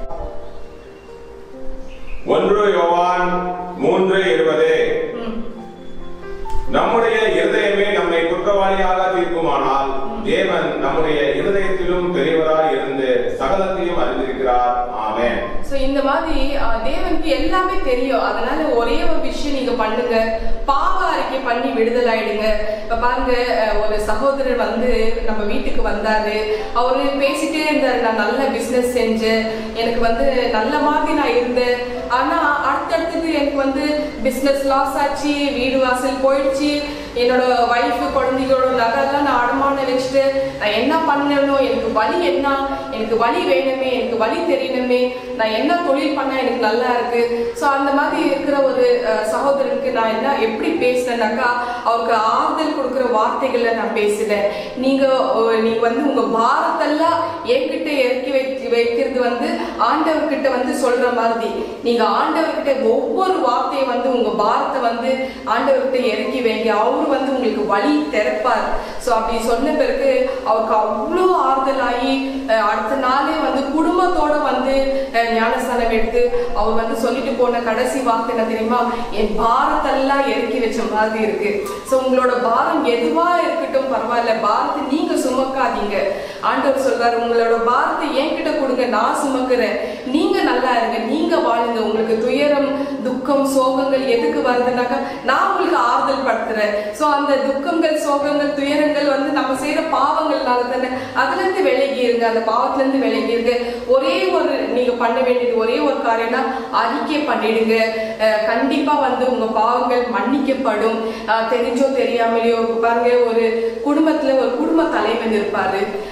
ஒன்று யோவான் மூன்று இருபது நம்முடைய இருதயமே நம்மை குற்றவாளியாக தீர்க்குமானால் தேவன் நம்முடைய இருதயத்திலும் பெரியவராய் இருந்து சகலத்தையும் அறிந்திருக்கிறார் ஆமென் சோ இந்த மாதிரி அஹ், தேவனுக்கு எல்லாமே தெரியும் அதனால ஒரே ஒரு விஷயம் நீங்க பண்ணுங்க பாவ அறிக்கை பண்ணி விடுதலாயிடுங்க இப்ப பாருங்க அஹ், ஒரு சகோதரர் வந்து நம்ம வீட்டுக்கு வந்தாரு அவரு பேசிட்டே இருந்தாரு நான் நல்ல பிசினஸ் செஞ்சேன் எனக்கு வந்து நல்ல மாதிரி நான் இருந்தேன் ஆனா அடுத்தடுத்தது எனக்கு வந்து பிசினஸ் லாஸ் ஆச்சு வீடு வாசல் போயிடுச்சு என்னோட ஒய்ஃப் குழந்தைகளோட நகைலாம் நான் அடமான வச்சுட்டு நான் என்ன பண்ணணும் எனக்கு வழி என்ன எனக்கு வழி வேணுமே எனக்கு வழி தெரியணுமே நான் என்ன தொழில் பண்ணா எனக்கு நல்லா இருக்கு ஸோ அந்த மாதிரி இருக்கிற ஒரு அஹ், சகோதரனுக்கு நான் என்ன எப்படி பேசினேன்னாக்கா அவருக்கு ஆறுதல் கொடுக்குற வார்த்தைகளை நான் பேசினேன் நீங்க அஹ், நீங்க வந்து உங்க பாரத்தெல்லாம் என்கிட்ட இறக்கி வைக்க வைக்கிறது வந்து ஆண்டவர்கிட்ட வந்து சொல்ற மாதிரி நீங்க ஆண்டவர்கிட்ட ஒவ்வொரு வார்த்தையும் வந்து உங்க பாரத்தை வந்து ஆண்டவர்கிட்ட இறக்கி வைங்க அவரு வந்து உங்களுக்கு வழி திறப்பார் ஸோ அப்படி சொன்ன பிறகு அவருக்கு அவ்வளோ ஆறுதலாகி அஹ், அடுத்த நாளே வந்து குடும்பத்தோட வந்து அஹ், ஞானஸ்தானம் எடுத்து அவர் வந்து சொல்லிட்டு போன கடைசி வார்த்தை என்ன தெரியுமா என் பாரத்தெல்லாம் இறக்கி வச்ச மாதிரி இருக்கு ஸோ உங்களோட பாரம் எதுவா இருக்கட்டும் பரவாயில்ல பாரத்தை நீங்க சுமக்காதீங்க ஆண்டவர் சொல்றாரு உங்களோட பாரத்தை என்கிட்ட கொடுங்க நான் சுமக்கிறேன் நீங்க நல்லா இருங்க நீங்க வாழுங்க உங்களுக்கு துயரம் துக்கம் சோகங்கள் எதுக்கு வருதுனாக்கா நான் உங்களுக்கு ஆறுதல் படுத்துறேன் ஸோ அந்த துக்கங்கள் சோகங்கள் துயரங்கள் வந்து நம்ம செய்யற பாவங்கள்னால தானே அதுல இருந்து விலகி இருங்க அந்த பாவத்துல இருந்து விலகி இருங்க ஒரே ஒரு நீங்க பண்ண வேண்டியது ஒரே ஒரு காரியம்னா அறிக்கை பண்ணிடுங்க அஹ் கண்டிப்பா வந்து உங்க பாவங்கள் மன்னிக்கப்படும் அஹ் தெரிஞ்சோ தெரியாமலையோ இப்ப பாருங்க ஒரு குடும்பத்துல ஒரு குடும்ப தலைவன் இருப்பாரு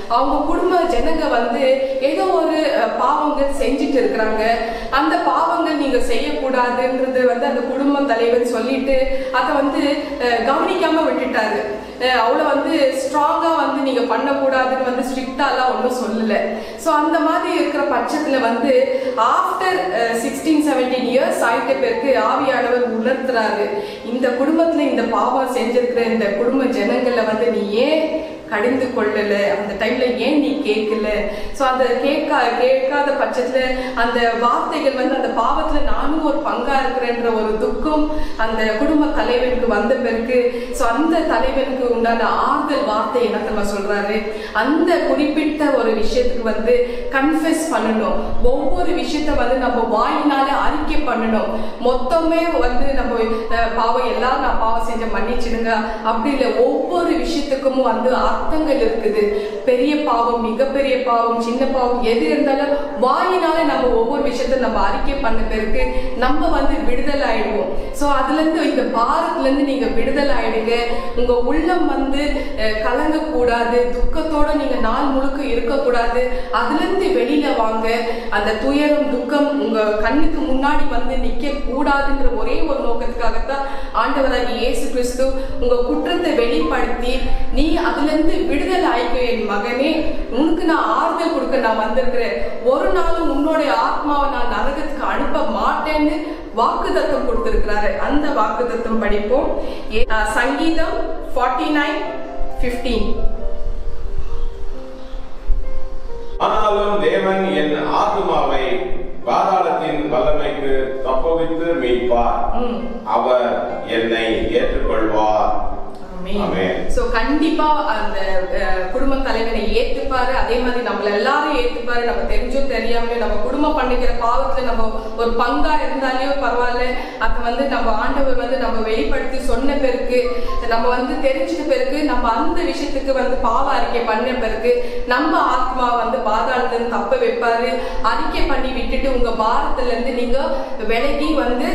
அவங்க குடும்ப ஜனங்க வந்து ஏதோ ஒரு அஹ், பாவங்கள் செஞ்சுட்டு இருக்கிறாங்க அந்த பாவங்கள் நீங்க செய்யக்கூடாதுன்றது வந்து அந்த குடும்ப தலைவர் சொல்லிட்டு அதை வந்து அஹ், கவனிக்காம விட்டுட்டாரு அஹ், அவளை வந்து ஸ்ட்ராங்கா வந்து நீங்க பண்ணக்கூடாதுன்னு வந்து ஸ்ட்ரிக்டாலாம் ஒன்றும் சொல்லல ஸோ அந்த மாதிரி இருக்கிற பட்சத்துல வந்து ஆஃப்டர் சிக்ஸ்டீன் செவன்டீன் இயர்ஸ் ஆயிட்ட பேருக்கு ஆவியானவர் உணர்த்துறாரு இந்த குடும்பத்துல இந்த பாவம் செஞ்சிருக்கிற இந்த குடும்ப ஜனங்களை வந்து நீ ஏன் கடிந்து கொள்ளல அந்த டைம்ல ஏன் நீ கேட்கல ஸோ அந்த கேட்கா கேட்காத பட்சத்துல அந்த வார்த்தைகள் வந்து அந்த பாவத்துல நானும் ஒரு பங்கா இருக்கிறேன்ற ஒரு துக்கம் அந்த குடும்ப தலைவனுக்கு வந்த பிறகு ஸோ அந்த தலைவனுக்கு உண்டான ஆறுதல் வார்த்தை என்ன தெரியுமா சொல்றாரு அந்த குறிப்பிட்ட ஒரு விஷயத்துக்கு வந்து கன்ஃபெஸ் பண்ணணும் ஒவ்வொரு விஷயத்த வந்து நம்ம வாயினால அறிக்கை பண்ணணும் மொத்தமே வந்து நம்ம அஹ், பாவம் எல்லாம் நான் பாவம் செஞ்ச மன்னிச்சிடுங்க அப்படி இல்லை ஒவ்வொரு விஷயத்துக்கும் வந்து அர்த்தங்கள் இருக்குது பெரிய பாவம் மிகப்பெரிய பாவம் சின்ன பாவம் எது இருந்தாலும் வாயினால நம்ம ஒவ்வொரு விஷயத்த நம்ம அறிக்கை பண்ண பிறகு நம்ம வந்து விடுதலை ஆயிடுவோம் ஸோ அதுல இருந்து இந்த பாரத்துல இருந்து நீங்க விடுதலை ஆயிடுங்க உங்க உள்ளம் வந்து அஹ், கலங்கக்கூடாது துக்கத்தோட நீங்க நாள் முழுக்க இருக்கக்கூடாது அதுல இருந்து வெளியில வாங்க அந்த துயரம் துக்கம் உங்க கண்ணுக்கு முன்னாடி வந்து நிக்க கூடாதுன்ற ஒரே ஒரு நோக்கத்துக்காகத்தான் ஆண்டவராகிய இயேசு கிறிஸ்து உங்க குற்றத்தை வெளிப்படுத்தி நீ அதுல இருந்து விடுதலை ஆயிக்கோ என் மகனே உனக்கு நான் ஆறுதல் கொடுக்க நான் வந்திருக்கிறேன் ஒரு நாளும் உன்னுடைய ஆத்மாவை நான் நரகத்துக்கு அனுப்ப மாட்டேன்னு வாக்குதத்தம் கொடுத்திருக்கிறாரு அந்த வாக்குதத்தம் படிப்போம் ஏ- ஆஹ் சங்கீதம் ஃபார்ட்டி நைன் ஃபிஃப்டீன் ஆனாலும் தேவன் என் ஆத்துமாவை பாதாளத்தின் வல்லமைக்கு தப்புவித்து மீட்பார் ம் அவர் என்னை ஏற்றுக்கொள்வார் ஆமென். சோ கண்டிப்பா அந்த அஹ், குடும்ப தலைவனை ஏத்துப்பாரு அதே மாதிரி நம்மள எல்லாரும் ஏத்துப்பாரு நம்ம தெரிஞ்சோ தெரியாமலோ நம்ம குடும்பம் பண்ணிக்கிற பாவத்துல நம்ம ஒரு பங்கா இருந்தாலே பரவாயில்ல அதை வந்து நம்ம ஆண்டவர் வந்து நம்ம வெளிப்படுத்தி சொன்ன பிறகு நம்ம வந்து தெரிஞ்சிட்ட பிறகு நம்ம அந்த விஷயத்துக்கு வந்து பாவ அறிக்கை பண்ண பிறகு நம்ம ஆத்மா வந்து பாதாளத்துல இருந்து தப்ப வைப்பாரு அறிக்கை பண்ணி விட்டுட்டு உங்க பாரத்துல இருந்து நீங்க விலகி வந்து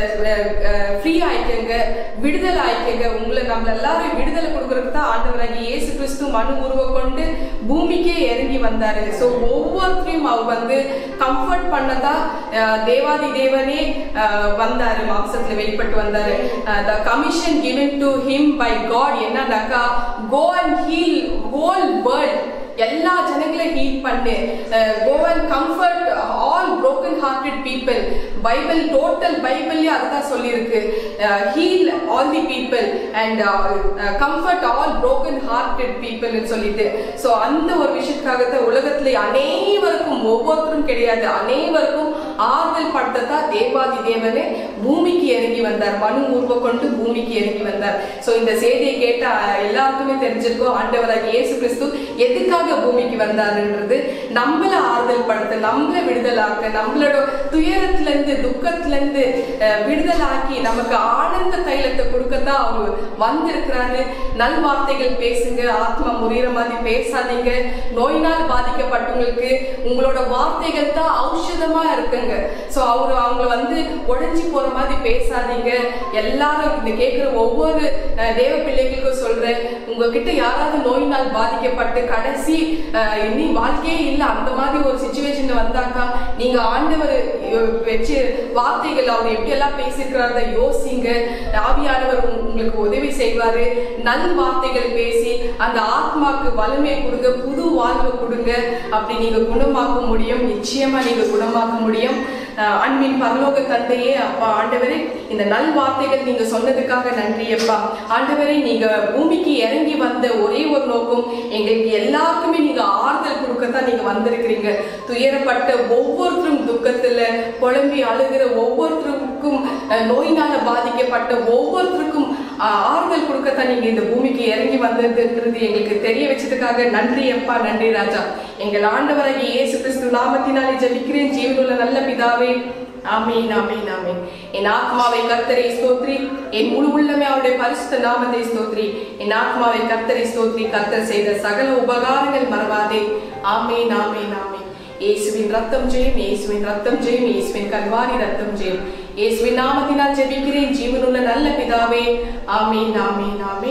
ஃப்ரீ ஆயிக்கங்க விடுதலை ஆயிக்கங்க உங்களை நம்ம எல்லாரும் விடுதலை கொடுக்கறதுக்கு தான் ஆண்டவராகி இயேசு கிறிஸ்து மனு உருவ கொண்டு பூமிக்கே இறங்கி வந்தாரு ஸோ ஒவ்வொருத்தரையும் அவர் வந்து கம்ஃபர்ட் பண்ணதா அஹ், தேவாதி தேவனே அஹ், வந்தாரு மாம்சத்துல வெளிப்பட்டு வந்தாரு the commission given to him by God என்னன்னாக்கா go and heal whole world எல்லா ஜனங்களையும் ஹீல் பண்ணு go and comfort all broken hearted people Bible total பைபிள்லயே அதுதான் சொல்லியிருக்கு heal all the people and comfort all broken hearted பீப்புள்னு சொல்லிட்டு so அந்த ஒரு விஷயத்துக்காகத்தான் உலகத்துல அனைவருக்கும் ஒவ்வொருத்தரும் கிடையாது அனைவருக்கும் ஆறுதல் படுத்ததான் தேவாதி தேவனே பூமிக்கு இறங்கி வந்தார் மனு உருவ கொண்டு பூமிக்கு இறங்கி வந்தார் ஸோ இந்த செய்தியை கேட்ட அஹ், எல்லாருக்குமே தெரிஞ்சிருக்கும் ஆண்டவராக இயேசு கிறிஸ்து எதுக்காக பூமிக்கு வந்தாருன்றது நம்மள ஆறுதல் படுத்த நம்மள விடுதலாக்க நம்மளோட துயரத்துல இருந்து துக்கத்துல இருந்து அஹ், விடுதலாக்கி நமக்கு ஆனந்த தைலத்தை கொடுக்கத்தான் அவர் வந்திருக்கிறாரு நல் வார்த்தைகள் பேசுங்க ஆத்மா முறிகிற மாதிரி பேசாதீங்க நோயினால் பாதிக்கப்பட்டவங்களுக்கு உங்களோட வார்த்தைகள் தான் ஔஷதமா இருக்குங்க சோ அவரு அவங்கள வந்து உடைஞ்சு போற மாதிரி பேசாதீங்க எல்லாரும் இந்த கேட்கிற ஒவ்வொரு அஹ், தேவ பிள்ளைகளுக்கும் சொல்றேன் உங்ககிட்ட யாராவது நோயினால் பாதிக்கப்பட்டு கடைசி அஹ், இனி வாழ்க்கையே இல்லை அந்த மாதிரி ஒரு சுச்சுவேஷன்ல வந்தாக்கா நீங்க ஆண்டவர் அஹ், வச்சு வார்த்தைகள் அவர் எப்படி எல்லாம் பேசியிருக்கிறாரத யோசிங்க ஆவியானவர் உங்க- உங்களுக்கு உதவி செய்வாரு நல் வார்த்தைகள் பேசி அந்த ஆத்மாக்கு வலிமை கொடுங்க புது வாழ்வு கொடுங்க அப்படி நீங்க குணமாக்க முடியும் நிச்சயமா நீங்க குணமாக்க முடியும் அஹ் அன்பின் பரலோக தந்தையே அப்பா ஆண்டவரே இந்த நல் வார்த்தைகள் நீங்க சொன்னதுக்காக நன்றி அப்பா ஆண்டவரே நீங்க பூமிக்கு இறங்கி வந்த ஒரே ஒரு நோக்கம் எங்களுக்கு எல்லாருக்குமே நீங்க ஆறுதல் கொடுக்கத்தான் நீங்க வந்திருக்கிறீங்க துயரப்பட்ட ஒவ்வொருத்தரும் துக்கத்துல குழம்பி அழுகிற ஒவ்வொருத்தருக்கும் அஹ், நோயினால பாதிக்கப்பட்ட ஒவ்வொருத்தருக்கும் அஹ், ஆறுதல் கொடுக்கத்தான் நீங்க இந்த பூமிக்கு இறங்கி வந்ததுன்றது எங்களுக்கு தெரிய வச்சதுக்காக நன்றி அப்பா நன்றி ராஜா எங்கள் ஆண்டவராகிய இயேசு கிறிஸ்து நாமத்தினாலே ஜெபிக்கிறேன் ஜீவனுள்ள நல்ல பிதாவே ஆமீன் ஆமீன் ஆமீன் என் ஆத்மாவை கர்த்தரை ஸ்தோத்ரி என் முழு உள்ளமே அவருடைய பரிசுத்த நாமத்தை ஸ்தோத்ரி என் ஆத்மாவை கர்த்தரை ஸ்தோத்ரி கர்த்தர் செய்த சகல உபகாரங்கள் மறவாதே ஆமீன் ஆமீன் ஆமீன் இயேசுவின் ரத்தம் ஜெயம் இயேசுவின் ரத்தம் ஜெயம் இயேசுவின் கல்வாரி ரத்தம் ஜெயம் இயேசுவின் நாமத்தினால் ஜெபிக்கிறேன் ஜீவனுள்ள நல்ல பிதாவே ஆமீன் ஆமீன் ஆமீன்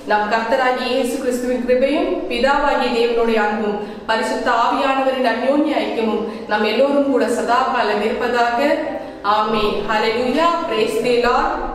நம் கர்த்தராகிய இயேசு கிறிஸ்துவின் கிருபையும் பிதாவாகிய தேவனுடைய அன்பும் பரிசுத்த ஆவியானவரின் அந்யோன்ய ஐக்கியமும் நம் எல்லோரும் கூட சதா காலம் இருப்பதாக ஆமென் ஹalleluya praise the lord